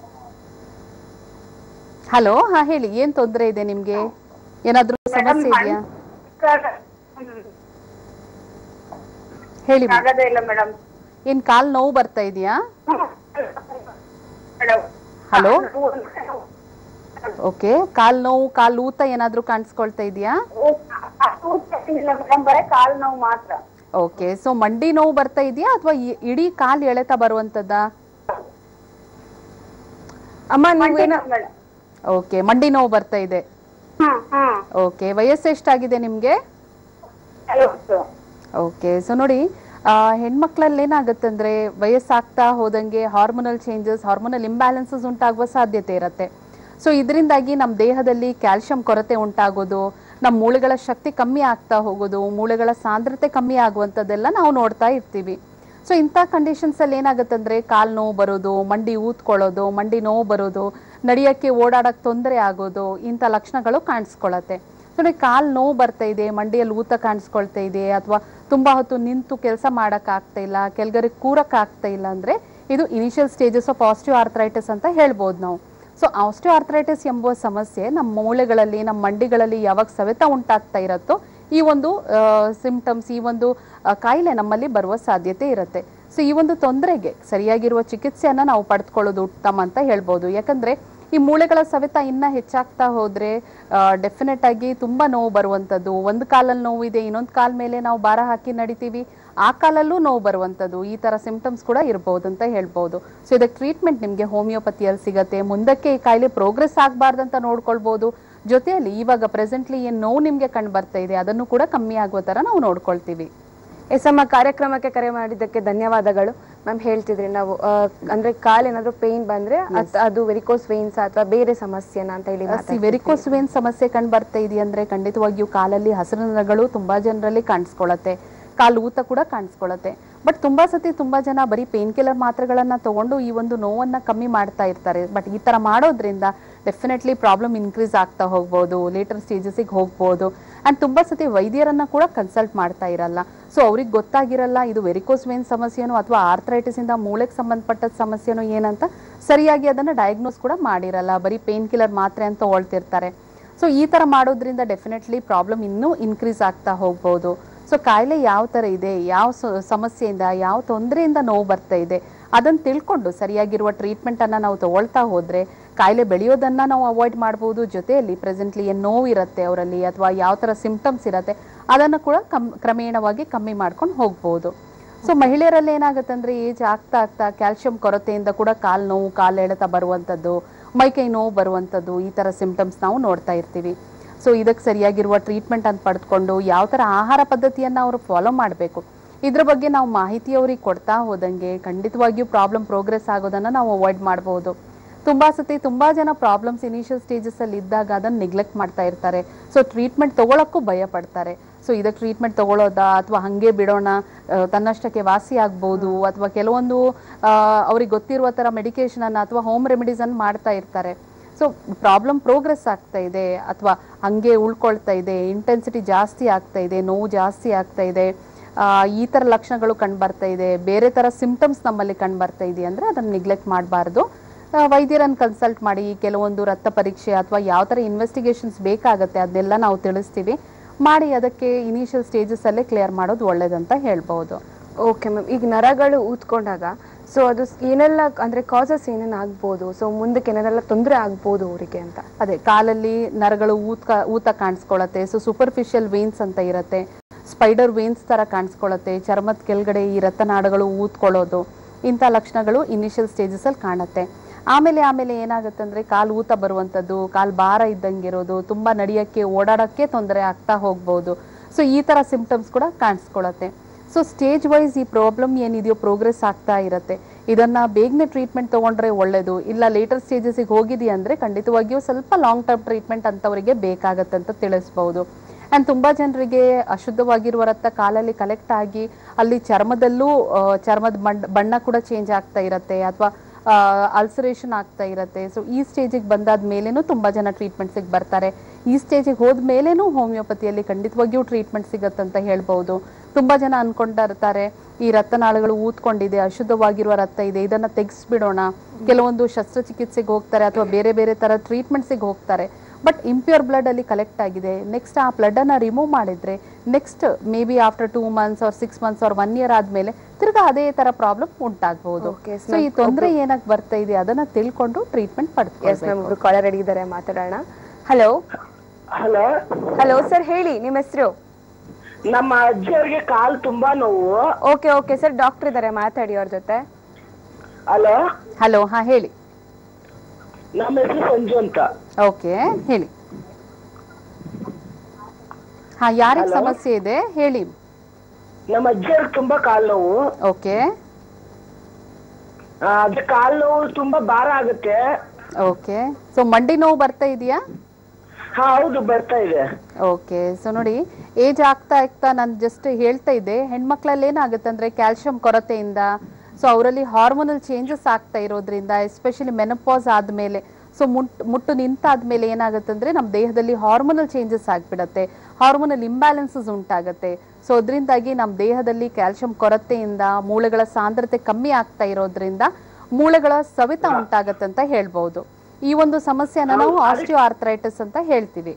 ಹಲೋ ಹಾ ಹೇಳಿ ಏನ್ ತೊಂದರೆ ಇದೆ ನಿಮ್ಗೆ ಏನಾದ್ರೂ ಸಮಸ್ಯೆ ಇದೆಯಾ ಹೇಳಿ ma'am. ಆಗದೇ ಇಲ್ಲ ಮೇಡಮ್ ಏನ್ ಕಾಲ್ ನೋವು ಬರ್ತಾ ಇದೆಯಾ ಮೇಡಮ್ ಹಲೋ ಓಕೆ ಕಾಲ್ ನೋವು ಕಾಲ್ ಊತ ಏನಾದ್ರೂ ಕಾಣಿಸ್ಕೊಳ್ತಾ ಇದೆಯಾ ಇಲ್ಲ ಮೇಡಮ್ ಬರೀ ಕಾಲ್ ನೋವು ಮಾತ್ರ ಓಕೆ ಸೊ ಮಂಡಿ ನೋವು ಬರ್ತಾ ಇದೆಯಾ ಅಥವಾ ಇಡೀ ಕಾಲ್ ಎಳೆತ ಬರುವಂತದ್ದ ಅಮ್ಮ ನೀವೇನ ಮೇಡಮ್ ಓಕೆ ಮಂಡಿ ನೋವು ಬರ್ತಾ ಇದೆ ಹ್ಮ್ ಹ್ಮ್ ಓಕೆ ವಯಸ್ಸು ಎಷ್ಟಾಗಿದೆ ನಿಮ್ಗೆ ಐವತ್ತು. ಓಕೆ ಸೊ ನೋಡಿ ಆ, ಹೆಣ್ಮಕ್ಳಲ್ಲಿ ಏನಾಗುತ್ತಂದ್ರೆ ವಯಸ್ಸಾಗ್ತಾ ಹೋದಂಗೆ ಹಾರ್ಮೋನಲ್ ಚೇಂಜಸ್ ಹಾರ್ಮೋನಲ್ ಇಂಬ್ಯಾಲೆನ್ಸಸ್ ಉಂಟಾಗುವ ಸಾಧ್ಯತೆ ಇರುತ್ತೆ ಸೊ ಇದರಿಂದಾಗಿ ನಮ್ಮ ದೇಹದಲ್ಲಿ ಕ್ಯಾಲ್ಶಿಯಂ ಕೊರತೆ ಉಂಟಾಗೋದು ನಮ್ಮ ಮೂಳೆಗಳ ಶಕ್ತಿ ಕಮ್ಮಿ ಆಗ್ತಾ ಹೋಗೋದು ಮೂಳೆಗಳ ಸಾಂದ್ರತೆ ಕಮ್ಮಿ ಆಗುವಂಥದ್ದೆಲ್ಲ ನಾವು ನೋಡ್ತಾ ಇರ್ತೀವಿ ಸೊ ಇಂಥ ಕಂಡೀಷನ್ಸ್ ಅಲ್ಲಿ ಏನಾಗುತ್ತಂದ್ರೆ ಕಾಲ್ ನೋವು ಬರೋದು ಮಂಡಿ ಊದ್ಕೊಳ್ಳೋದು ಮಂಡಿ ನೋವು ಬರೋದು ನಡೆಯಕ್ಕೆ ಓಡಾಡಕ್ಕೆ ತೊಂದರೆ ಆಗೋದು ಇಂಥ ಲಕ್ಷಣಗಳು ಕಾಣಿಸ್ಕೊಳತ್ತೆ ನೋಡಿ ಕಾಲ್ ನೋವು ಬರ್ತಾ ಇದೆ ಮಂಡಿಯಲ್ಲಿ ಊತ ಕಾಣಿಸ್ಕೊಳ್ತಾ ಇದೆ ಅಥವಾ ತುಂಬಾ ಹೊತ್ತು ನಿಂತು ಕೆಲಸ ಮಾಡಕ್ ಆಗ್ತಾ ಇಲ್ಲ ಕೆಳಗಡೆ ಕೂರಕ್ ಆಗ್ತಾ ಇಲ್ಲ ಅಂದ್ರೆ ಇದು initial stages of osteoarthritis ಅಂತ ಹೇಳ್ಬೋದು ನಾವು ಸೊ ಆಸ್ಟಿಯೋ ಆರ್ಥರೈಟಿಸ್ ಎಂಬುವ ಸಮಸ್ಯೆ ನಮ್ಮ ಮೂಳೆಗಳಲ್ಲಿ ನಮ್ಮ ಮಂಡಿಗಳಲ್ಲಿ ಯಾವಾಗ ಸವೆತ ಉಂಟಾಗ್ತಾ ಇರುತ್ತೋ ಈ ಒಂದು ಸಿಂಪ್ಟಮ್ಸ್ ಈ ಒಂದು ಆ, ಕಾಯಿಲೆ ನಮ್ಮಲ್ಲಿ ಬರುವ ಸಾಧ್ಯತೆ ಇರುತ್ತೆ ಸೊ ಈ ಒಂದು ತೊಂದರೆಗೆ ಸರಿಯಾಗಿರುವ ಚಿಕಿತ್ಸೆಯನ್ನ ನಾವು ಪಡೆದುಕೊಳ್ಳೋದು ಉತ್ತಮ ಅಂತ ಹೇಳ್ಬೋದು ಯಾಕಂದ್ರೆ ಈ ಮೂಳೆಗಳ ಸವೆತ ಇನ್ನ ಹೆಚ್ಚಾಗ್ತಾ ಹೋದ್ರೆ ಡೆಫಿನೆಟ್ ಆಗಿ ತುಂಬಾ ನೋವು ಬರುವಂತದ್ದು ಒಂದು ಕಾಲಲ್ಲಿ ನೋವು ಇದೆ ಇನ್ನೊಂದು ಕಾಲ್ ಮೇಲೆ ನಾವು ಭಾರ ಹಾಕಿ ನಡಿತೀವಿ ಆ ಕಾಲಲ್ಲೂ ನೋವು ಬರುವಂತದ್ದು ಈ ತರ ಸಿಂಪ್ಟಮ್ಸ್ ಕೂಡ ಇರಬಹುದು ಅಂತ ಹೇಳ್ಬೋದು ಸೊ ಇದಕ್ಕೆ ಟ್ರೀಟ್ಮೆಂಟ್ ನಿಮ್ಗೆ ಹೋಮಿಯೋಪತಿಯಲ್ಲಿ ಸಿಗತ್ತೆ ಮುಂದಕ್ಕೆ ಈ ಕಾಯಿಲೆ ಪ್ರೋಗ್ರೆಸ್ ಆಗಬಾರ್ದಂತ ನೋಡ್ಕೊಳ್ಬಹುದು ಜೊತೆಯಲ್ಲಿ ಇವಾಗ ಪ್ರೆಸೆಂಟ್ಲಿ ಏನ್ ನೋವು ನಿಮ್ಗೆ ಕಂಡು ಬರ್ತಾ ಇದೆ ಅದನ್ನು ಕೂಡ ಕಮ್ಮಿ ಆಗುವ ತರ ನಾವು ನೋಡ್ಕೊಳ್ತೀವಿ ಎಸ್ ಅಮ್ಮ ಕಾರ್ಯಕ್ರಮಕ್ಕೆ ಕರೆ ಮಾಡಿದ್ದಕ್ಕೆ ಧನ್ಯವಾದಗಳು ಮ್ಯಾಮ್ ಹೇಳ್ತಿದ್ರಿ ನಾವು ಆ, ಅಂದ್ರೆ ಕಾಲ್ ಏನಾದ್ರು ಪೇನ್ ಬಂದ್ರೆ ಅದ್- ಅದು ವೆರಿಕೋಸ್ ವೇನ್ಸ್ ಅಥವಾ ಬೇರೆ ಸಮಸ್ಯೆನಾ ಅಂತ ಹೇಳಿ ಮಾತಾಡ್ತಿದ್ರಿ. ವೆರಿಕೋಸ್ ವೇನ್ ಸಮಸ್ಯೆ ಕಂಡು ಬರ್ತಾ ಇದೆ ಅಂದ್ರೆ ಖಂಡಿತವಾಗಿಯೂ ಕಾಲಲ್ಲಿ ಹಸಿರು ನರಗಳು ತುಂಬಾ ಜನರಲ್ಲಿ ಕಾಣಿಸ್ಕೊಳತ್ತೆ ಕಾಲು ಊತ ಕೂಡ ಕಾಣಿಸ್ಕೊಳತ್ತೆ ಬಟ್ ತುಂಬಾ ಸತಿ ತುಂಬಾ ಜನ ಬರೀ ಪೇನ್ ಕಿಲ್ಲರ್ ಮಾತ್ರೆಗಳನ್ನ ತಗೊಂಡು ಈ ಒಂದು ನೋವನ್ನ ಕಮ್ಮಿ ಮಾಡ್ತಾ ಇರ್ತಾರೆ ಬಟ್ ಈ ತರ ಮಾಡೋದ್ರಿಂದ ಡೆಫಿನೆಟ್ಲಿ ಪ್ರಾಬ್ಲಮ್ ಇನ್ಕ್ರೀಸ್ ಆಗ್ತಾ ಹೋಗ್ಬೋದು ಲೇಟರ್ ಸ್ಟೇಜಸ್ಗೆ ಹೋಗ್ಬೋದು ಅಂಡ್ ತುಂಬಾ ಸತಿ ವೈದ್ಯರನ್ನ ಕೂಡ ಕನ್ಸಲ್ಟ್ ಮಾಡ್ತಾ ಇರಲ್ಲ ಸೊ ಅವ್ರಿಗೆ ಗೊತ್ತಾಗಿರಲ್ಲ ಇದು ವೆರಿಕೋಸ್ ವೇನ್ ಸಮಸ್ಯೆನೋ ಅಥವಾ ಆರ್ಥರೈಟಿಸ್ ಇಂದ ಮೂಳೆಗೆ ಸಂಬಂಧಪಟ್ಟ ಸಮಸ್ಯೆನೋ ಏನಂತ ಸರಿಯಾಗಿ ಅದನ್ನ ಡಯಾಗ್ನೋಸ್ ಕೂಡ ಮಾಡಿರಲ್ಲ ಬರೀ ಪೇನ್ ಕಿಲ್ಲರ್ ಮಾತ್ರೆ ಅಂತ ತಗೊಳ್ತಿರ್ತಾರೆ ಸೊ ಈ ತರ ಮಾಡೋದ್ರಿಂದ ಡೆಫಿನೆಟ್ಲಿ ಪ್ರಾಬ್ಲಮ್ ಇನ್ನೂ ಇನ್ಕ್ರೀಸ್ ಆಗ್ತಾ ಹೋಗ್ಬೋದು ಸೊ ಕಾಯಿಲೆ ಯಾವ ತರ ಇದೆ ಯಾವ ಸ- ಸಮಸ್ಯೆಯಿಂದ ಯಾವ ತೊಂದರೆಯಿಂದ ನೋವು ಬರ್ತಾ ಇದೆ ಅದನ್ನ ತಿಳ್ಕೊಂಡು ಸರಿಯಾಗಿರುವ ಟ್ರೀಟ್ಮೆಂಟ್ ಅನ್ನ ನಾವು ತಗೊಳ್ತಾ ಹೋದ್ರೆ ಕಾಯಿಲೆ ಬೆಳೆಯೋದನ್ನ ನಾವು ಅವಾಯ್ಡ್ ಮಾಡ್ಬೋದು ಜೊತೆಯಲ್ಲಿ ಪ್ರೆಸೆಂಟ್ಲಿ ಏನ್ ನೋವು ಇರುತ್ತೆ ಅವರಲ್ಲಿ ಅಥವಾ ಯಾವ ತರ ಸಿಂಪ್ಟಮ್ಸ್ ಇರುತ್ತೆ ಅದನ್ನ ಕೂಡ ಕಮ್ ಕ್ರಮೇಣವಾಗಿ ಕಮ್ಮಿ ಮಾಡ್ಕೊಂಡು ಹೋಗ್ಬೋದು ಸೊ ಮಹಿಳೆಯರಲ್ಲಿ ಏನಾಗುತ್ತಂದ್ರೆ ಏಜ್ ಆಗ್ತಾ ಆಗ್ತಾ ಕ್ಯಾಲ್ಸಿಯಂ ಕೊರತೆಯಿಂದ ಕೂಡ ಕಾಲ್ ನೋವು ಕಾಲ್ ಎಳೆತ ಬರುವಂಥದ್ದು ಮೈಕೈ ನೋವು ಬರುವಂಥದ್ದು ಈ ತರ ಸಿಂಪ್ಟಮ್ಸ್ ನಾವು ನೋಡ್ತಾ ಇರ್ತೀವಿ ಸೊ ಇದಕ್ಕೆ ಸರಿಯಾಗಿರುವ ಟ್ರೀಟ್ಮೆಂಟ್ ಅಂತ ಪಡೆದುಕೊಂಡು ಯಾವ ತರ ಆಹಾರ ಪದ್ಧತಿಯನ್ನ ಅವರು ಫಾಲೋ ಮಾಡಬೇಕು ಇದ್ರ ಬಗ್ಗೆ ನಾವು ಮಾಹಿತಿ ಅವ್ರಿಗೆ ಕೊಡ್ತಾ ಹೋದಂಗೆ ಖಂಡಿತವಾಗಿಯೂ ಪ್ರಾಬ್ಲಮ್ ಪ್ರೋಗ್ರೆಸ್ ಆಗೋದನ್ನ ನಾವು ಅವಾಯ್ಡ್ ಮಾಡಬಹುದು ತುಂಬಾ ಸತಿ ತುಂಬಾ ಜನ ಪ್ರಾಬ್ಲಮ್ಸ್ ಇನಿಷಿಯಲ್ ಸ್ಟೇಜಸ್ ಅಲ್ಲಿ ಇದ್ದಾಗ ಅದನ್ನ ನೆಗ್ಲೆಕ್ಟ್ ಮಾಡ್ತಾ ಇರ್ತಾರೆ ಸೊ ಟ್ರೀಟ್ಮೆಂಟ್ ತಗೊಳಕ್ಕೂ ಭಯ ಪಡ್ತಾರೆ ಸೊ ಇದಕ್ಕೆ ಟ್ರೀಟ್ಮೆಂಟ್ ತಗೊಳ್ಳೋದಾ ಅಥವಾ ಹಂಗೆ ಬಿಡೋಣ ಆ, ತನ್ನಷ್ಟಕ್ಕೆ ವಾಸಿ ಆಗ್ಬೋದು ಅಥವಾ ಕೆಲವೊಂದು ಅವ್ರಿಗೆ ಗೊತ್ತಿರುವ ತರ ಮೆಡಿಕೇಶನ್ ಅನ್ನ ಅಥವಾ ಹೋಮ್ ರೆಮಿಡೀಸ್ ಅನ್ನು ಮಾಡ್ತಾ ಇರ್ತಾರೆ ಸೊ ಪ್ರಾಬ್ಲಮ್ ಪ್ರೋಗ್ರೆಸ್ ಆಗ್ತಾ ಇದೆ ಅಥವಾ ಹಂಗೆ ಉಳ್ಕೊಳ್ತಾ ಇದೆ ಇಂಟೆನ್ಸಿಟಿ ಜಾಸ್ತಿ ಆಗ್ತಾ ಇದೆ ನೋವು ಜಾಸ್ತಿ ಆಗ್ತಾ ಇದೆ ಆ, ಈ ತರ ಲಕ್ಷಣಗಳು ಕಂಡು ಬರ್ತಾ ಇದೆ ಬೇರೆ ತರ ಸಿಂಪ್ಟಮ್ಸ್ ನಮ್ಮಲ್ಲಿ ಕಂಡು ಬರ್ತಾ ಇದೆ ಅಂದ್ರೆ ಅದನ್ನ ನಿಗ್ಲೆಕ್ಟ್ ಮಾಡಬಾರ್ದು ವೈದ್ಯರನ್ನು ಕನ್ಸಲ್ಟ್ ಮಾಡಿ ಕೆಲವೊಂದು ರಕ್ತ ಪರೀಕ್ಷೆ ಅಥವಾ ಯಾವ ತರ ಇನ್ವೆಸ್ಟಿಗೇಷನ್ಸ್ ಬೇಕಾಗತ್ತೆ ಅದನ್ನೆಲ್ಲ ನಾವು ತಿಳಿಸ್ತೀವಿ ಮಾಡಿ ಅದಕ್ಕೆ ಇನಿಷಿಯಲ್ ಸ್ಟೇಜಸ್ ಅಲ್ಲೇ ಕ್ಲಿಯರ್ ಮಾಡೋದು ಒಳ್ಳೇದಂತ ಹೇಳ್ಬಹುದು ಓಕೆ ಮ್ಯಾಮ್ ಈಗ ನರಗಳು ಊದ್ಕೊಂಡಾಗ ಸೊ ಅದು ಸ್- ಏನೆಲ್ಲ ಅಂದ್ರೆ ಕಾಸಸ್ ಏನೇನು ಆಗ್ಬೋದು ಸೊ ಮುಂದಕ್ಕೆ ಏನೆಲ್ಲ ತೊಂದರೆ ಆಗ್ಬೋದು ಅವರಿಗೆ ಅಂತ ಅದೇ ಕಾಲಲ್ಲಿ ನರಗಳು ಊತ ಊತ ಕಾಣಿಸ್ಕೊಳತ್ತೆ ಸೊ ಸೂಪರ್ಫಿಷಿಯಲ್ ವೇನ್ಸ್ ಅಂತ ಇರತ್ತೆ ಸ್ಪೈಡರ್ ವೇನ್ಸ್ ತರ ಕಾಣಿಸ್ಕೊಳತ್ತೆ ಚರ್ಮದ ಕೆಳಗಡೆ ಈ ರಕ್ತನಾಳಗಳು ಊದ್ಕೊಳ್ಳೋದು ಇಂಥ ಲಕ್ಷಣಗಳು ಇನಿಷಿಯಲ್ ಸ್ಟೇಜಸ್ ಅಲ್ಲಿ ಕಾಣತ್ತೆ ಆಮೇಲೆ ಆಮೇಲೆ ಏನಾಗುತ್ತಂದ್ರೆ ಕಾಲು ಊತ ಬರುವಂಥದ್ದು ಕಾಲು ಭಾರ ಇದ್ದಂಗಿರೋದು ತುಂಬಾ ನಡಿಯಕ್ಕೆ ಓಡಾಡಕ್ಕೆ ತೊಂದರೆ ಆಗ್ತಾ ಹೋಗ್ಬೋದು ಸೊ ಈ ತರ ಸಿಂಪ್ಟಮ್ಸ್ ಕೂಡ ಕಾಣಿಸ್ಕೊಳತ್ತೆ ಸೊ ಸ್ಟೇಜ್ ವೈಸ್ ಈ ಪ್ರಾಬ್ಲಮ್ ಏನಿದೆಯೋ ಪ್ರೋಗ್ರೆಸ್ ಆಗ್ತಾ ಇರತ್ತೆ ಇದನ್ನ ಬೇಗನೆ ಟ್ರೀಟ್ಮೆಂಟ್ ತಗೊಂಡ್ರೆ ಒಳ್ಳೇದು ಇಲ್ಲ ಲೇಟರ್ ಸ್ಟೇಜಸ್ಗೆ ಹೋಗಿದೆಯಾ ಅಂದ್ರೆ ಖಂಡಿತವಾಗಿಯೂ ಸ್ವಲ್ಪ ಲಾಂಗ್ ಟರ್ಮ್ ಟ್ರೀಟ್ಮೆಂಟ್ ಅಂತವರಿಗೆ ಬೇಕಾಗತ್ತೆ ಅಂತ ತಿಳಿಸ್ಬಹುದು ಆ್ಯಂಡ್ ತುಂಬ ಜನರಿಗೆ ಅಶುದ್ಧವಾಗಿರುವ ರಕ್ತ ಕಾಲಲ್ಲಿ ಕಲೆಕ್ಟ್ ಆಗಿ ಅಲ್ಲಿ ಚರ್ಮದಲ್ಲೂ ಆ, ಚರ್ಮದ ಬಣ್ಣ ಬಣ್ಣ ಕೂಡ ಚೇಂಜ್ ಆಗ್ತಾ ಇರತ್ತೆ ಅಥವಾ ಅಲ್ಸರೇಷನ್ ಆಗ್ತಾ ಇರತ್ತೆ ಸೊ ಈ ಸ್ಟೇಜಿಗೆ ಬಂದಾದ ಮೇಲೇನೂ ತುಂಬ ಜನ ಟ್ರೀಟ್ಮೆಂಟ್ಸಿಗೆ ಬರ್ತಾರೆ ಈ ಸ್ಟೇಜಿಗೆ ಹೋದ ಮೇಲೇನೂ ಹೋಮಿಯೋಪತಿಯಲ್ಲಿ ಖಂಡಿತವಾಗಿಯೂ ಟ್ರೀಟ್ಮೆಂಟ್ ಸಿಗತ್ತಂತ ಹೇಳ್ಬೋದು ತುಂಬ ಜನ ಅನ್ಕೊಂಡಿರ್ತಾರೆ ಈ ರಕ್ತನಾಳಗಳು ಊದ್ಕೊಂಡಿದೆ ಅಶುದ್ಧವಾಗಿರುವ ರಕ್ತ ಇದೆ ಇದನ್ನ ತೆಗೆಸ್ಬಿಡೋಣ ಕೆಲವೊಂದು ಶಸ್ತ್ರಚಿಕಿತ್ಸೆಗೆ ಹೋಗ್ತಾರೆ ಅಥವಾ ಬೇರೆ ಬೇರೆ ತರ ಟ್ರೀಟ್ಮೆಂಟ್ಸಿಗೆ ಹೋಗ್ತಾರೆ ಬಟ್ ಇಂಪ್ಯೂರ್ ಬ್ಲಡ್ ಅಲ್ಲಿ ಕಲೆಕ್ಟ್ ಆಗಿದೆ ನೆಕ್ಸ್ಟ್ ಆ ಬ್ಲಡ್ ಅನ್ನ ರಿಮೂವ್ ಮಾಡಿದ್ರೆ next may be after two months or six months or one year ಆದ್ಮೇಲೆ ತಿರ್ಗಾ ಅದೇ ತರ ಪ್ರಾಬ್ಲಮ್ ಉಂಟಾಗಬಹುದು Okay, ಸೊ ಈ ತೊಂದರೆ ಏನಕ್ಕೆ ಬರ್ತಾ ಇದೆ ಅದನ್ನ ತಿಳ್ಕೊಂಡು ಟ್ರೀಟ್ಮೆಂಟ್ ಎಸ್ ಪಡ್ಕೊಳ್ಬೇಕು ಮ್ಯಾಮ್ ಒಬ್ರು ಕಾಲರ್ ರೆಡಿ ಇದ್ದಾರೆ ಮಾತಾಡೋಣ ಹಲೋ ಹಲೋ ಹಲೋ ಸರ್ ಹೇಳಿ ನಿಮ್ಮ ಹೆಸರು ನಮ್ಮ ಅಜ್ಜಿಯವ್ರಿಗೆ ಕಾಲ್ ತುಂಬಾ ನೋವು ಓಕೆ ಓಕೆ ಸರ್ ಡಾಕ್ಟರ್ ಇದ್ದಾರೆ ಮಾತಾಡಿ ಅವ್ರ ಜೊತೆ ಹಲೋ ಹಲೋ ಹಾ ಹೇಳಿ ನಮ್ಮ ಹೆಸರು ಸಂಜು ಅಂತ ಓಕೆ ಹೇಳಿ ಹಾ ಯಾರಿಗೆ ಸಮಸ್ಯೆ ಇದೆ ಹೇಳಿ ನಮ್ಮ ಅಜ್ಜಿಯವ್ರಿಗೆ ತುಂಬಾ ಕಾಲ್ ನೋವು ಓಕೆ ಆ, ಅದೇ ಕಾಲ್ ನೋವು ತುಂಬಾ ಭಾರ ಆಗುತ್ತೆ ಓಕೆ ಸೊ ಮಂಡಿ ನೋವು ಬರ್ತಾ ಇದೆಯಾ ಹಾ ಹೌದು ಬರ್ತಾ ಇದೆ ಓಕೆ ಸೊ ನೋಡಿ ಏಜ್ ಆಗ್ತಾ ಆಗ್ತಾ ನಾನು ಜಸ್ಟ್ ಹೇಳ್ತಾ ಇದ್ದೆ ಹೆಣ್ಮಕ್ಳಲ್ಲಿ ಏನಾಗುತ್ತೆ ಅಂದ್ರೆ ಕ್ಯಾಲ್ಶಿಯಂ ಕೊರತೆಯಿಂದ ಸೊ ಅವರಲ್ಲಿ ಹಾರ್ಮೋನಲ್ ಚೇಂಜಸ್ ಆಗ್ತಾ ಇರೋದ್ರಿಂದ ಎಸ್ಪೆಷಲಿ ಮೆನಪಾಸ್ ಆದ್ಮೇಲೆ ಸೊ ಮುಟ್ ಮುಟ್ಟು ನಿಂತಾದ್ಮೇಲೆ ಏನಾಗುತ್ತೆ ಅಂದ್ರೆ ನಮ್ಮ ದೇಹದಲ್ಲಿ ಹಾರ್ಮೋನಲ್ ಚೇಂಜಸ್ ಆಗ್ಬಿಡತ್ತೆ ಹಾರ್ಮೋನಲ್ ಇಂಬ್ಯಾಲೆನ್ಸಸ್ ಉಂಟಾಗತ್ತೆ ಸೊ ಅದರಿಂದಾಗಿ ನಮ್ಮ ದೇಹದಲ್ಲಿ ಕ್ಯಾಲ್ಶಿಯಂ ಕೊರತೆಯಿಂದ ಮೂಳೆಗಳ ಸಾಂದ್ರತೆ ಕಮ್ಮಿ ಆಗ್ತಾ ಇರೋದ್ರಿಂದ ಮೂಳೆಗಳ ಸವೆತ ಉಂಟಾಗತ್ತೆ ಅಂತ ಹೇಳ್ಬಹುದು ಈ ಒಂದು ಸಮಸ್ಯೆನ ನಾವು ಆಸ್ಟಿಯೋ ಆರ್ಥರೈಟಿಸ್ ಅಂತ ಹೇಳ್ತೀವಿ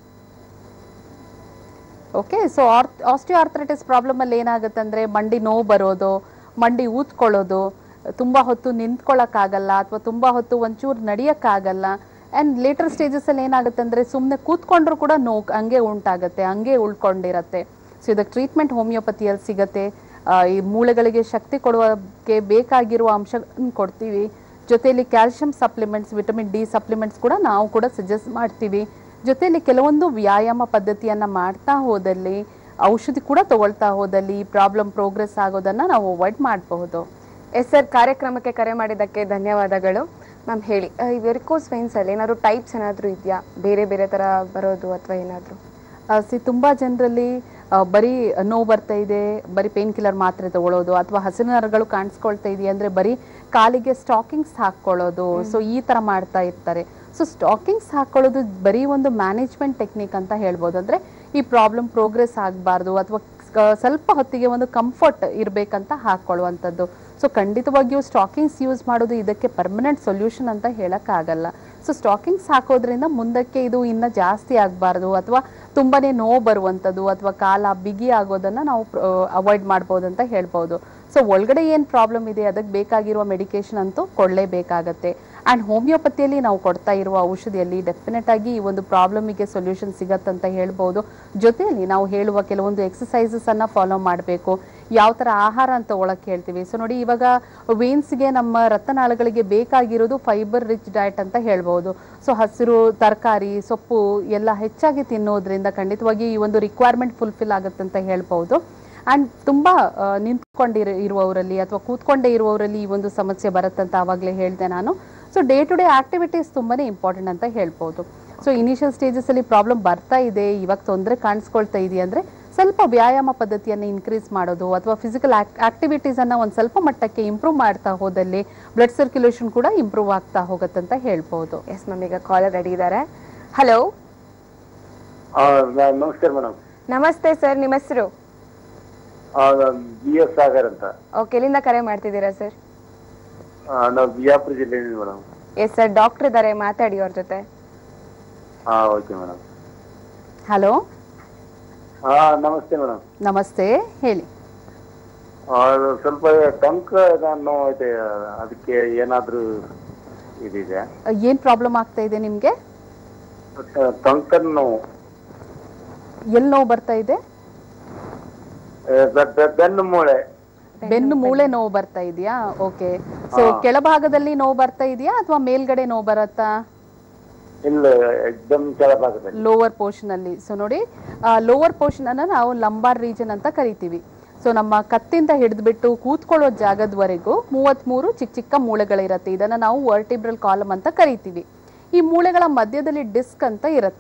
okay so osteoarthritis problem ಅಲ್ಲಿ ಏನಾಗುತ್ತೆ ಅಂದ್ರೆ ಮಂಡಿ ನೋವು ಬರೋದು ಮಂಡಿ ಊದ್ಕೊಳ್ಳೋದು ತುಂಬಾ ಹೊತ್ತು ನಿಂತ್ಕೊಳ್ಳೋಕ್ಕಾಗಲ್ಲ ಅಥವಾ ತುಂಬಾ ಹೊತ್ತು ಒಂಚೂರು ನಡಿಯಕ್ಕಾಗಲ್ಲ ಅಂಡ್ ಲೇಟರ್ ಸ್ಟೇಜಸ್ ಅಲ್ಲಿ ಏನಾಗುತ್ತೆ ಅಂದ್ರೆ ಸುಮ್ಮನೆ ಕೂತ್ಕೊಂಡ್ರು ಕೂಡ ನೋವು ಹಂಗೆ ಉಂಟಾಗತ್ತೆ ಹಂಗೆ ಉಳ್ಕೊಂಡಿರತ್ತೆ ಸೊ ಇದಕ್ಕೆ ಟ್ರೀಟ್ಮೆಂಟ್ ಹೋಮಿಯೋಪತಿಯಲ್ಲಿ ಸಿಗತ್ತೆ ಆ, ಈ ಮೂಳೆಗಳಿಗೆ ಶಕ್ತಿ ಕೊಡುವಕ್ಕೆ ಬೇಕಾಗಿರುವ ಅಂಶ ಕೊಡ್ತೀವಿ ಜೊತೆಯಲ್ಲಿ calcium supplements vitamin D supplements ಕೂಡ ನಾವು ಕೂಡ ಸಜೆಸ್ಟ್ ಮಾಡ್ತೀವಿ ಜೊತೆಯಲ್ಲಿ ಕೆಲವೊಂದು ವ್ಯಾಯಾಮ ಪದ್ಧತಿಯನ್ನ ಮಾಡ್ತಾ ಹೋದಲ್ಲಿ ಔಷಧಿ ಕೂಡ ತಗೊಳ್ತಾ ಹೋದಲ್ಲಿ ಪ್ರಾಬ್ಲಮ್ ಪ್ರೋಗ್ರೆಸ್ ಆಗೋದನ್ನ ನಾವು ಅವಾಯ್ಡ್ ಮಾಡಬಹುದು ಎಸ್ ಸರ್ ಕಾರ್ಯಕ್ರಮಕ್ಕೆ ಕರೆ ಮಾಡಿದ್ದಕ್ಕೆ ಧನ್ಯವಾದಗಳು ಮ್ಯಾಮ್ ಹೇಳಿ ಆ, ಈ ವೆರಿಕೋಸ್ ವೈನ್ಸ್ ಅಲ್ಲಿ ಏನಾದ್ರು ಟೈಪ್ಸ್ ಏನಾದ್ರು ಇದೆಯಾ ಬೇರೆ ಬೇರೆ ತರ ಬರೋದು ಅಥವಾ ಏನಾದ್ರು ಸಿ ತುಂಬ ಜನರಲ್ಲಿ ಬರೀ ನೋವು ಬರ್ತಾ ಇದೆ ಬರೀ ಪೇನ್ ಕಿಲ್ಲರ್ ಮಾತ್ರೆ ತಗೊಳ್ಳೋದು ಅಥವಾ ಹಸಿರು ನರಗಳು ಕಾಣಿಸ್ಕೊಳ್ತಾ ಇದೆಯಾ ಅಂದ್ರೆ ಬರೀ ಕಾಲಿಗೆ ಸ್ಟಾಕಿಂಗ್ಸ್ ಹಾಕ್ಕೊಳ್ಳೋದು ಸೊ ಈ ತರ ಮಾಡ್ತಾ ಇರ್ತಾರೆ ಸೊ ಸ್ಟಾಕಿಂಗ್ಸ್ ಹಾಕೊಳ್ಳೋದು ಬರೀ ಒಂದು ಮ್ಯಾನೇಜ್ಮೆಂಟ್ ಟೆಕ್ನಿಕ್ ಅಂತ ಹೇಳ್ಬೋದು ಅಂದ್ರೆ ಈ ಪ್ರಾಬ್ಲಮ್ ಪ್ರೋಗ್ರೆಸ್ ಆಗಬಾರ್ದು ಅಥವಾ ಸ್ವಲ್ಪ ಹೊತ್ತಿಗೆ ಒಂದು ಕಂಫರ್ಟ್ ಇರಬೇಕಂತ ಹಾಕೊಳ್ಳುವಂಥದ್ದು ಸೊ ಖಂಡಿತವಾಗಿಯೂ ಸ್ಟಾಕಿಂಗ್ಸ್ ಯೂಸ್ ಮಾಡೋದು ಇದಕ್ಕೆ ಪರ್ಮನೆಂಟ್ ಸೊಲ್ಯೂಷನ್ ಅಂತ ಹೇಳಕ್ಕಾಗಲ್ಲ ಸೊ ಸ್ಟಾಕಿಂಗ್ಸ್ ಹಾಕೋದ್ರಿಂದ ಮುಂದಕ್ಕೆ ಇದು ಇನ್ನ ಜಾಸ್ತಿ ಆಗಬಾರ್ದು ಅಥವಾ ತುಂಬಾನೇ ನೋವು ಬರುವಂಥದ್ದು ಅಥವಾ ಕಾಲ ಬಿಗಿ ಆಗೋದನ್ನ ನಾವು ಅವಾಯ್ಡ್ ಮಾಡ್ಬೋದು ಅಂತ ಹೇಳ್ಬೋದು ಸೊ ಒಳಗಡೆ ಏನು ಪ್ರಾಬ್ಲಮ್ ಇದೆ ಅದಕ್ಕೆ ಬೇಕಾಗಿರುವ ಮೆಡಿಕೇಶನ್ ಅಂತೂ ಕೊಡಲೇಬೇಕಾಗತ್ತೆ ಆ್ಯಂಡ್ ಹೋಮಿಯೋಪತಿಯಲ್ಲಿ ನಾವು ಕೊಡ್ತಾ ಇರುವ ಔಷಧಿಯಲ್ಲಿ ಡೆಫಿನೆಟ್ ಆಗಿ ಈ ಒಂದು ಪ್ರಾಬ್ಲಮಿಗೆ ಸೊಲ್ಯೂಷನ್ ಸಿಗತ್ತಂತ ಹೇಳ್ಬೋದು ಜೊತೆಯಲ್ಲಿ ನಾವು ಹೇಳುವ ಕೆಲವೊಂದು ಎಕ್ಸಸೈಸಸ್ ಅನ್ನ ಫಾಲೋ ಮಾಡಬೇಕು ಯಾವ ಥರ ಆಹಾರ ಅಂತ ಒಳಕ್ಕೆ ಹೇಳ್ತೀವಿ ಸೊ ನೋಡಿ ಇವಾಗ ವೇನ್ಸ್ಗೆ ನಮ್ಮ ರಕ್ತನಾಳಗಳಿಗೆ ಬೇಕಾಗಿರೋದು ಫೈಬರ್ ರಿಚ್ ಡಯಟ್ ಅಂತ ಹೇಳ್ಬೋದು ಸೊ ಹಸಿರು ತರಕಾರಿ ಸೊಪ್ಪು ಎಲ್ಲ ಹೆಚ್ಚಾಗಿ ತಿನ್ನೋದ್ರಿಂದ ಖಂಡಿತವಾಗಿ ಈ ಒಂದು ರಿಕ್ವೈರ್ಮೆಂಟ್ ಫುಲ್ಫಿಲ್ ಆಗುತ್ತೆ ಅಂತ ಹೇಳ್ಬೋದು ಆ್ಯಂಡ್ ತುಂಬ ನಿಂತ್ಕೊಂಡಿರ ಇರುವವರಲ್ಲಿ ಅಥವಾ ಕೂತ್ಕೊಂಡೇ ಇರುವವರಲ್ಲಿ ಈ ಒಂದು ಸಮಸ್ಯೆ ಬರುತ್ತಂತ ಆವಾಗಲೇ ಹೇಳಿದೆ ನಾನು so day to day activities ತುಂಬಾನೇ ಇಂಪಾರ್ಟೆಂಟ್ ಅಂತ ಹೇಳ್ಬೋದು ಸೊ ಇನಿಷಿಯಲ್ ಸ್ಟೇಜಸ್ ಅಲ್ಲಿ ಪ್ರಾಬ್ಲಮ್ ಬರ್ತಾ ಇದೆ ಇವಾಗ ತೊಂದರೆ ಕಾಣಿಸ್ಕೊಳ್ತಾ ಇದೆಯಾ ಅಂದ್ರೆ ಸ್ವಲ್ಪ ವ್ಯಾಯಾಮ ಪದ್ಧತಿಯನ್ನು ಇನ್ಕ್ರೀಸ್ ಮಾಡೋದು ಅಥವಾ ಫಿಸಿಕಲ್ ಆಕ್ಟಿವಿಟೀಸ್ ಅನ್ನ ಒಂದು ಸ್ವಲ್ಪ ಮಟ್ಟಕ್ಕೆ ಇಂಪ್ರೂವ್ ಮಾಡ್ತಾ ಹೋದಲ್ಲಿ ಬ್ಲಡ್ ಸರ್ಕ್ಯುಲೇಷನ್ ಕೂಡ ಇಂಪ್ರೂವ್ ಆಗ್ತಾ ಹೋಗುತ್ತಂತ ಹೇಳ್ಬೋದು ಎಸ್ ಮ್ಯಾಮ್ ಈಗ ಕಾಲರ್ ರೆಡಿ ಇದ್ದಾರೆ ಹಲೋ ನಮಸ್ಕಾರ ಮೇಡಮ್ ನಮಸ್ತೆ ಸರ್ ನಿಮ್ಮ ಹೆಸರು ಬಿ ಎಸ್ ಸಾಗರ್ ಅಂತ ಓಕೆ ಎಲ್ಲಿಂದ ಕರೆ ಮಾಡ್ತಿದ್ದೀರಾ ಸರ್ ಆ, ನಾವು ಬಿಜಾಪುರ ಜಿಲ್ಲೆಯಿಂದ ಮೇಡಮ್ ಎಸ್ ಸರ್ ಡಾಕ್ಟರ್ ಇದ್ದಾರೆ ಮಾತಾಡಿ ಅವ್ರ ಜೊತೆ ಹಾ ಓಕೆ ಮೇಡಮ್ ಹಲೋ ಹಾ ನಮಸ್ತೆ ಮೇಡಮ್ ನಮಸ್ತೆ ಹೇಳಿ ಸ್ವಲ್ಪ ಟಂಕ್ ನೋವು ಐತೆ ಅದಕ್ಕೆ ಏನಾದ್ರೂ ಇದಿದೆ ಏನ್ ಪ್ರಾಬ್ಲಮ್ ಆಗ್ತಾ ಇದೆ ನಿಮ್ಗೆ ಟಂಕನ್ ನೋವು ಎಲ್ಲಿ ನೋವು ಬರ್ತಾ ಇದೆ ಏ, ಬೆ- ಬೆ- ಬೆನ್ನು ಮೂಳೆ ಬೆನ್ನು ಮೂಳೆ ನೋವು ಬರ್ತಾ ಇದೆಯಾ ಓಕೆ ಸೊ ಕೆಳಭಾಗದಲ್ಲಿ ನೋವು ಬರ್ತಾ ಇದೆಯಾ ಅಥವಾ ಮೇಲ್ಗಡೆ ನೋವು ಬರುತ್ತಾ ಇಲ್ಲ ಎಕ್ದಮ್ ಕೆಳಭಾಗದಲ್ಲಿ ಲೋವರ್ ಪೋರ್ಷನ್ ಅಲ್ಲಿ ಸೊ ನೋಡಿ ಲೋವರ್ ಪೋರ್ಷನ್ ಅನ್ನ ನಾವು ಲಂಬಾರ್ ರೀಜನ್ ಅಂತ ಕರಿತೀವಿ ಸೊ ನಮ್ಮ ಕತ್ತಿಂದ ಹಿಡಿದ್ಬಿಟ್ಟು ಕೂತ್ಕೊಳ್ಳೋ ಜಾಗದವರೆಗೂ ಮೂವತ್ಮೂರು ಚಿಕ್ಕ ಚಿಕ್ಕ ಮೂಳೆಗಳಿರತ್ತೆ ಇದನ್ನ ನಾವು ವರ್ಟಿಬ್ರಲ್ ಕಾಲಮ್ ಅಂತ ಕರಿತೀವಿ ಈ ಮೂಳೆಗಳ ಮಧ್ಯದಲ್ಲಿ ಡಿಸ್ಕ್ ಅಂತ ಇರುತ್ತೆ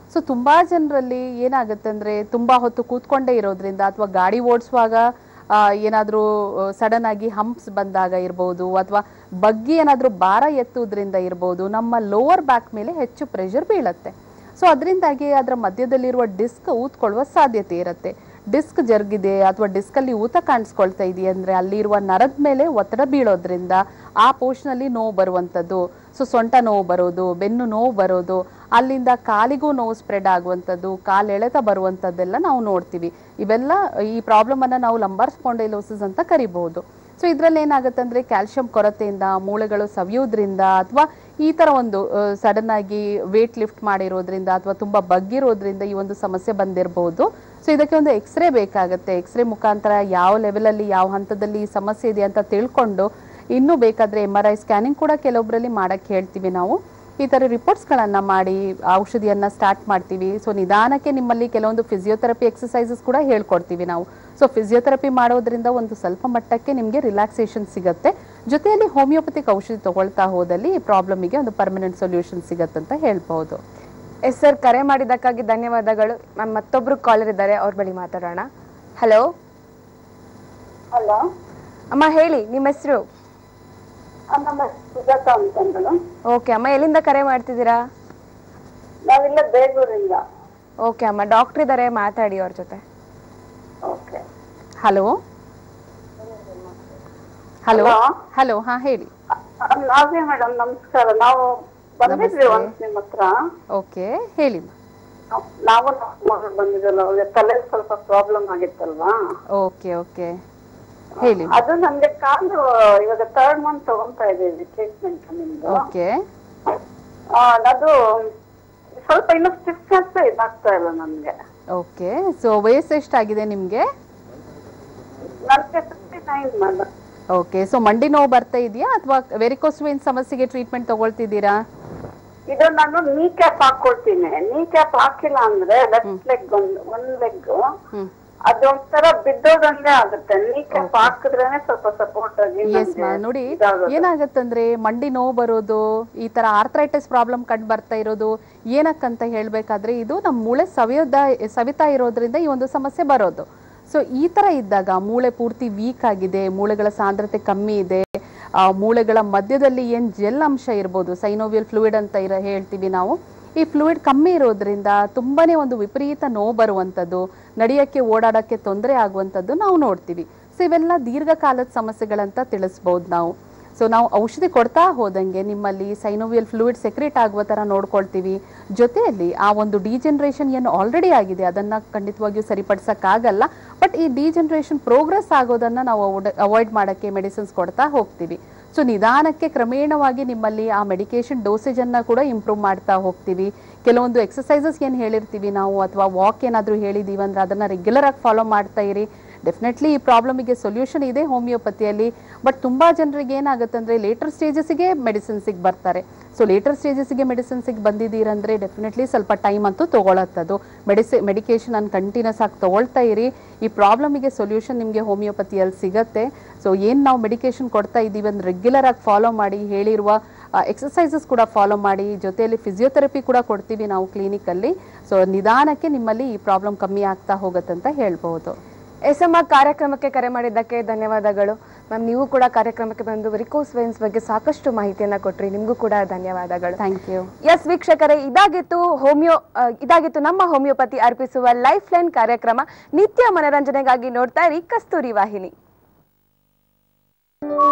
ಸೊ ತುಂಬಾ ಜನರಲ್ಲಿ ಏನಾಗುತ್ತೆ ಅಂದ್ರೆ ತುಂಬಾ ಹೊತ್ತು ಕೂತ್ಕೊಂಡೇ ಇರೋದ್ರಿಂದ ಅಥವಾ ಗಾಡಿ ಓಡಿಸುವಾಗ ಏನಾದರೂ ಸಡನ್ ಆಗಿ ಹಂಪ್ಸ್ ಬಂದಾಗ ಇರ್ಬೋದು ಅಥವಾ ಬಗ್ಗಿ ಏನಾದರೂ ಭಾರ ಎತ್ತುವುದರಿಂದ ಇರ್ಬೋದು ನಮ್ಮ ಲೋವರ್ ಬ್ಯಾಕ್ ಮೇಲೆ ಹೆಚ್ಚು ಪ್ರೆಷರ್ ಬೀಳತ್ತೆ ಸೊ ಅದರಿಂದಾಗಿ ಅದರ ಮಧ್ಯದಲ್ಲಿರುವ ಡಿಸ್ಕ್ ಊದ್ಕೊಳ್ಳುವ ಸಾಧ್ಯತೆ ಇರುತ್ತೆ ಡಿಸ್ಕ್ ಜರುಗಿದೆ ಅಥವಾ ಡಿಸ್ಕಲ್ಲಿ ಊತ ಕಾಣಿಸ್ಕೊಳ್ತಾ ಇದೆಯಾ ಅಂದರೆ ಅಲ್ಲಿರುವ ನರದ ಮೇಲೆ ಒತ್ತಡ ಬೀಳೋದ್ರಿಂದ ಆ ಪೋರ್ಷನಲ್ಲಿ ನೋವು ಬರುವಂಥದ್ದು ಸೊ ಸೊಂಟ ನೋವು ಬರೋದು ಬೆನ್ನು ನೋವು ಬರೋದು ಅಲ್ಲಿಂದ ಕಾಲಿಗೂ ನೋವು ಸ್ಪ್ರೆಡ್ ಆಗುವಂಥದ್ದು ಕಾಲು ಎಳೆತ ಬರುವಂಥದ್ದೆಲ್ಲ ನಾವು ನೋಡ್ತೀವಿ ಇವೆಲ್ಲ ಈ ಪ್ರಾಬ್ಲಮನ್ನು ನಾವು ಲಂಬಾರ್ ಸ್ಪಾಂಡೈಲೋಸಿಸ್ ಅಂತ ಕರಿಬಹುದು ಸೊ ಇದರಲ್ಲಿ ಏನಾಗುತ್ತೆ ಅಂದರೆ ಕ್ಯಾಲ್ಶಿಯಂ ಕೊರತೆಯಿಂದ ಮೂಳೆಗಳು ಸವಿಯೋದ್ರಿಂದ ಅಥವಾ ಈ ಥರ ಒಂದು ಸಡನ್ ಆಗಿ ವೇಟ್ ಲಿಫ್ಟ್ ಮಾಡಿರೋದ್ರಿಂದ ಅಥವಾ ತುಂಬ ಬಗ್ಗಿರೋದ್ರಿಂದ ಈ ಒಂದು ಸಮಸ್ಯೆ ಬಂದಿರಬಹುದು ಸೊ ಇದಕ್ಕೆ ಒಂದು ಎಕ್ಸ್ರೇ ಬೇಕಾಗುತ್ತೆ ಎಕ್ಸ್ರೇ ಮುಖಾಂತರ ಯಾವ ಲೆವೆಲಲ್ಲಿ ಯಾವ ಹಂತದಲ್ಲಿ ಈ ಸಮಸ್ಯೆ ಇದೆ ಅಂತ ತಿಳ್ಕೊಂಡು ಇನ್ನೂ ಬೇಕಾದರೆ ಎಮ್ ಆರ್ ಐ ಸ್ಕ್ಯಾನಿಂಗ್ ಕೂಡ ಕೆಲವೊಬ್ಬರಲ್ಲಿ ಮಾಡೋಕ್ಕೆ ಹೇಳ್ತೀವಿ ನಾವು ಈ ಥರ ರಿಪೋರ್ಟ್ಸ್ಗಳನ್ನು ಮಾಡಿ ಔಷಧಿಯನ್ನು ಸ್ಟಾರ್ಟ್ ಮಾಡ್ತೀವಿ ಸೊ ನಿಧಾನಕ್ಕೆ ನಿಮ್ಮಲ್ಲಿ ಕೆಲವೊಂದು ಫಿಸಿಯೋಥೆರಪಿ ಎಕ್ಸಸೈಸಸ್ ಕೂಡ ಹೇಳ್ಕೊಡ್ತೀವಿ ನಾವು ಸೊ ಫಿಸಿಯೋಥೆರಪಿ ಮಾಡೋದ್ರಿಂದ ಒಂದು ಸ್ವಲ್ಪ ಮಟ್ಟಕ್ಕೆ ನಿಮಗೆ ರಿಲ್ಯಾಕ್ಸೇಷನ್ ಸಿಗುತ್ತೆ ಜೊತೆಯಲ್ಲಿ ಹೋಮಿಯೋಪತಿಕ್ ಔಷಧಿ ತಗೊಳ್ತಾ ಹೋದಲ್ಲಿ ಈ ಪ್ರಾಬ್ಲಮಿಗೆ ಒಂದು ಪರ್ಮನೆಂಟ್ ಸೊಲ್ಯೂಷನ್ ಸಿಗತ್ತಂತ ಹೇಳ್ಬೋದು ಎಸ್ ಸರ್ ಕರೆ ಮಾಡಿದ್ದಕ್ಕಾಗಿ ಧನ್ಯವಾದಗಳು ಮ್ಯಾಮ್ ಮತ್ತೊಬ್ರು ಕಾಲರ್ ಇದ್ದಾರೆ ಅವ್ರ ಬಳಿ ಮಾತಾಡೋಣ ಹಲೋ ಹಲೋ ಅಮ್ಮ ಹೇಳಿ ನಿಮ್ಮ ಹೆಸರು ನಮ್ಮ ಸುಜಾತ ಅಂತಂದ್ರು ಓಕೆ ಅಮ್ಮ ಎಲ್ಲಿಂದ ಕರೆ ಮಾಡ್ತಿದ್ದೀರಾ ನಾವಿಲ್ಲ ಬೇಗೂರಿಂದ ಓಕೆ ಅಮ್ಮ ಡಾಕ್ಟರ್ ಇದ್ದಾರೆ ಮಾತಾಡಿ ಅವ್ರ ಜೊತೆ okay hello hello Hello? Hello ಹಾ ಹೇಳಿ ನಾವೇ ಮೇಡಮ್ ನಮಸ್ಕಾರ ನಾವು ಬಂದಿದ್ವಿ ಒಂದ್ ನಿಮ್ ಹತ್ರ ಓಕೆ ಹೇಳಿ ನಾವು ನಮ್ಮ ಮಗಳು ಬಂದಿದ್ದಲ್ಲ ಅವ್ರಿಗೆ ತಲೆ ಸ್ವಲ್ಪ ಪ್ರಾಬ್ಲಮ್ ಆಗಿತ್ತಲ್ವಾ ಓಕೆ ಓಕೆ ಹೇಳಿ ಅದು ನಮ್ಗೆ ಕಾಲು ಇವಾಗ ಥರ್ಡ್ ಮಂತ್ ತಗೊಂತಾ ಇದೀವಿ ಟ್ರೀಟ್ಮೆಂಟ್ ನಿಮ್ದು ಓಕೆ ಆ, ಅದು ಸ್ವಲ್ಪ ಇನ್ನು ಸ್ಟಿಫ್ನೆಸ್ ಇದಾಗ್ತಾ ಇಲ್ಲ ನನ್ಗೆ ಓಕೆ ಸೊ ವಯಸ್ಸು ಎಷ್ಟಾಗಿದೆ ನಿಮಗೆ ನನ್ಗೆ fifty nine madam okay so ಮಂಡಿ ನೋವು ಬರ್ತಾ ಇದೆಯಾ ಅಥವಾ ವೆರಿಕೋಸ್ವೇನ್ ಸಮಸ್ಯೆಗೆ ಟ್ರೀಟ್ಮೆಂಟ್ ತಗೊಳ್ತಿದ್ದೀರಾ ಇದು ನಾನು ನೀ ಕ್ಯಾಪ್ ಹಾಕೊಳ್ತೀನಿ ನೀ ಕ್ಯಾಪ್ ಹಾಕಿಲ್ಲ ಅಂದ್ರೆ ಲೆಫ್ಟ್ ಲೆಗ್ ಒಂದು ಒಂದ್ ಲೆಗ್ ಹ್ಮ್ ಅದೊಂಥರ ಬಿದ್ದೋದಂಗೆ ಆಗುತ್ತೆ ನೀ ಕ್ಯಾಪ್ ಹಾಕಿದ್ರೇನೆ ಸ್ವಲ್ಪ ಸಪೋರ್ಟ್ ಆಗಿ ಎಸ್ ನಮ್ಗೆ ನೋಡಿ ಇದಾಗೋದು. ಏನಾಗತ್ತಂದ್ರೆ ಮಂಡಿ ನೋವು ಬರೋದು ಈ ತರ ಆರ್ಥರೈಟಿಸ್ ಪ್ರಾಬ್ಲಮ್ ಕಂಡು ಬರ್ತಾ ಇರೋದು ಏನಕ್ಕಂತ ಹೇಳ್ಬೇಕಾದ್ರೆ ಇದು ನಮ್ಮ ಮೂಳೆ ಸವಿಯೋದ ಸವಿತಾ ಇರೋದ್ರಿಂದ ಈ ಒಂದು ಸಮಸ್ಯೆ ಬರೋದು ಸೊ ಈ ತರ ಇದ್ದಾಗ ಮೂಳೆ ಪೂರ್ತಿ ವೀಕ್ ಆಗಿದೆ ಮೂಳೆಗಳ ಸಾಂದ್ರತೆ ಕಮ್ಮಿ ಇದೆ ಆ ಮೂಳೆಗಳ ಮಧ್ಯದಲ್ಲಿ ಏನ್ ಜೆಲ್ ಅಂಶ ಇರ್ಬೋದು ಸೈನೋವಿಯಲ್ ಫ್ಲೂಯಿಡ್ ಅಂತ ಇರ ಹೇಳ್ತೀವಿ ನಾವು ಈ ಫ್ಲೂಯಿಡ್ ಕಮ್ಮಿ ಇರೋದ್ರಿಂದ ತುಂಬಾನೇ ಒಂದು ವಿಪರೀತ ನೋವು ಬರುವಂಥದ್ದು ನಡೆಯಕ್ಕೆ ಓಡಾಡಕ್ಕೆ ತೊಂದರೆ ಆಗುವಂಥದ್ದು ನಾವು ನೋಡ್ತೀವಿ ಸೊ ಇವೆಲ್ಲ ದೀರ್ಘಕಾಲದ ಸಮಸ್ಯೆಗಳಂತ ತಿಳಿಸ್ಬೋದು ನಾವು ಸೊ ನಾವು ಔಷಧಿ ಕೊಡ್ತಾ ಹೋದಂಗೆ ನಿಮ್ಮಲ್ಲಿ ಸೈನೋವಿಯಲ್ ಫ್ಲೂಯಿಡ್ ಸೆಕ್ರೇಟ್ ಆಗುವ ಥರ ನೋಡ್ಕೊಳ್ತೀವಿ ಜೊತೆಯಲ್ಲಿ ಆ ಒಂದು ಡಿಜೆನ್ರೇಷನ್ ಏನು ಆಲ್ರೆಡಿ ಆಗಿದೆ ಅದನ್ನು ಖಂಡಿತವಾಗಿಯೂ ಸರಿಪಡಿಸೋಕ್ಕಾಗಲ್ಲ ಬಟ್ ಈ ಡಿಜೆನ್ರೇಷನ್ ಪ್ರೋಗ್ರೆಸ್ ಆಗೋದನ್ನು ನಾವು ಅವಾಯ್ಡ್ ಮಾಡೋಕ್ಕೆ ಮೆಡಿಸಿನ್ಸ್ ಕೊಡ್ತಾ ಹೋಗ್ತೀವಿ ಸೊ ನಿಧಾನಕ್ಕೆ ಕ್ರಮೇಣವಾಗಿ ನಿಮ್ಮಲ್ಲಿ ಆ ಮೆಡಿಕೇಶನ್ ಡೋಸೇಜನ್ನು ಕೂಡ ಇಂಪ್ರೂವ್ ಮಾಡ್ತಾ ಹೋಗ್ತೀವಿ ಕೆಲವೊಂದು ಎಕ್ಸಸೈಸಸ್ ಏನು ಹೇಳಿರ್ತೀವಿ ನಾವು ಅಥವಾ ವಾಕ್ ಏನಾದರೂ ಹೇಳಿದ್ದೀವಿ ಅಂದ್ರೆ ಅದನ್ನು ರೆಗ್ಯುಲರ್ ಆಗಿ ಫಾಲೋ ಮಾಡ್ತಾ ಇರಿ ಡೆಫಿನೆಟ್ಲಿ ಈ ಪ್ರಾಬ್ಲಮಿಗೆ ಸೊಲ್ಯೂಷನ್ ಇದೆ ಹೋಮಿಯೋಪತಿಯಲ್ಲಿ ಬಟ್ ತುಂಬ ಜನರಿಗೆ ಏನಾಗುತ್ತೆ ಅಂದರೆ ಲೇಟರ್ ಸ್ಟೇಜಸ್ಸಿಗೆ ಮೆಡಿಸಿನ್ಸಿಗೆ ಬರ್ತಾರೆ ಸೊ ಲೇಟರ್ ಸ್ಟೇಜಸ್ಸಿಗೆ ಮೆಡಿಸಿನ್ಸಿಗೆ ಬಂದಿದ್ದೀರಂದರೆ ಡೆಫಿನೆಟ್ಲಿ ಸ್ವಲ್ಪ ಟೈಮ್ ಅಂತೂ ತೊಗೊಳತ್ತದು ಮೆಡಿಸಿ ಮೆಡಿಕೇಶನ್ ಅನ್ನು ಕಂಟಿನ್ಯೂಸ್ ಆಗಿ ತೊಗೊಳ್ತಾ ಇರಿ ಈ ಪ್ರಾಬ್ಲಮಿಗೆ ಸೊಲ್ಯೂಷನ್ ನಿಮಗೆ ಹೋಮಿಯೋಪತಿಯಲ್ಲಿ ಸಿಗತ್ತೆ ಸೊ ಏನು ನಾವು ಮೆಡಿಕೇಶನ್ ಕೊಡ್ತಾ ಇದ್ದೀವಿ ಅಂದ್ರೆ ರೆಗ್ಯುಲರ್ ಆಗಿ ಫಾಲೋ ಮಾಡಿ ಹೇಳಿರುವ ಎಕ್ಸಸೈಸಸ್ ಕೂಡ ಫಾಲೋ ಮಾಡಿ ಜೊತೆಯಲ್ಲಿ ಫಿಸಿಯೋಥೆರಪಿ ಕೂಡ ಕೊಡ್ತೀವಿ ನಾವು ಕ್ಲಿನಿಕಲ್ಲಿ ಸೊ ನಿಧಾನಕ್ಕೆ ನಿಮ್ಮಲ್ಲಿ ಈ ಪ್ರಾಬ್ಲಮ್ ಕಮ್ಮಿ ಆಗ್ತಾ ಹೋಗುತ್ತಂತ ಹೇಳ್ಬೋದು ಎಸ್ ಎಂ ಕಾರ್ಯಕ್ರಮಕ್ಕೆ ಕರೆ ಮಾಡಿದ್ದಕ್ಕೆ ಧನ್ಯವಾದಗಳು ಮ್ಯಾಮ್ ನೀವು ಕೂಡ ಕಾರ್ಯಕ್ರಮಕ್ಕೆ ಬಂದು ವೆರಿಕೋಸ್ ವೇನ್ಸ್ ಬಗ್ಗೆ ಸಾಕಷ್ಟು ಮಾಹಿತಿಯನ್ನ ಕೊಟ್ರಿ ನಿಮಗೂ ಕೂಡ ಧನ್ಯವಾದಗಳು ಥ್ಯಾಂಕ್ ಯು ಎಸ್ ವೀಕ್ಷಕರೇ ಇದಾಗಿತ್ತು ಹೋಮಿಯೋ ಆ, ಇದಾಗಿತ್ತು ನಮ್ಮ ಹೋಮಿಯೋಪತಿ ಅರ್ಪಿಸುವ ಲೈಫ್ ಲೈನ್ ಕಾರ್ಯಕ್ರಮ ನಿತ್ಯ ಮನರಂಜನೆಗಾಗಿ ನೋಡ್ತಾ ಇರಿ ಕಸ್ತೂರಿ ವಾಹಿನಿ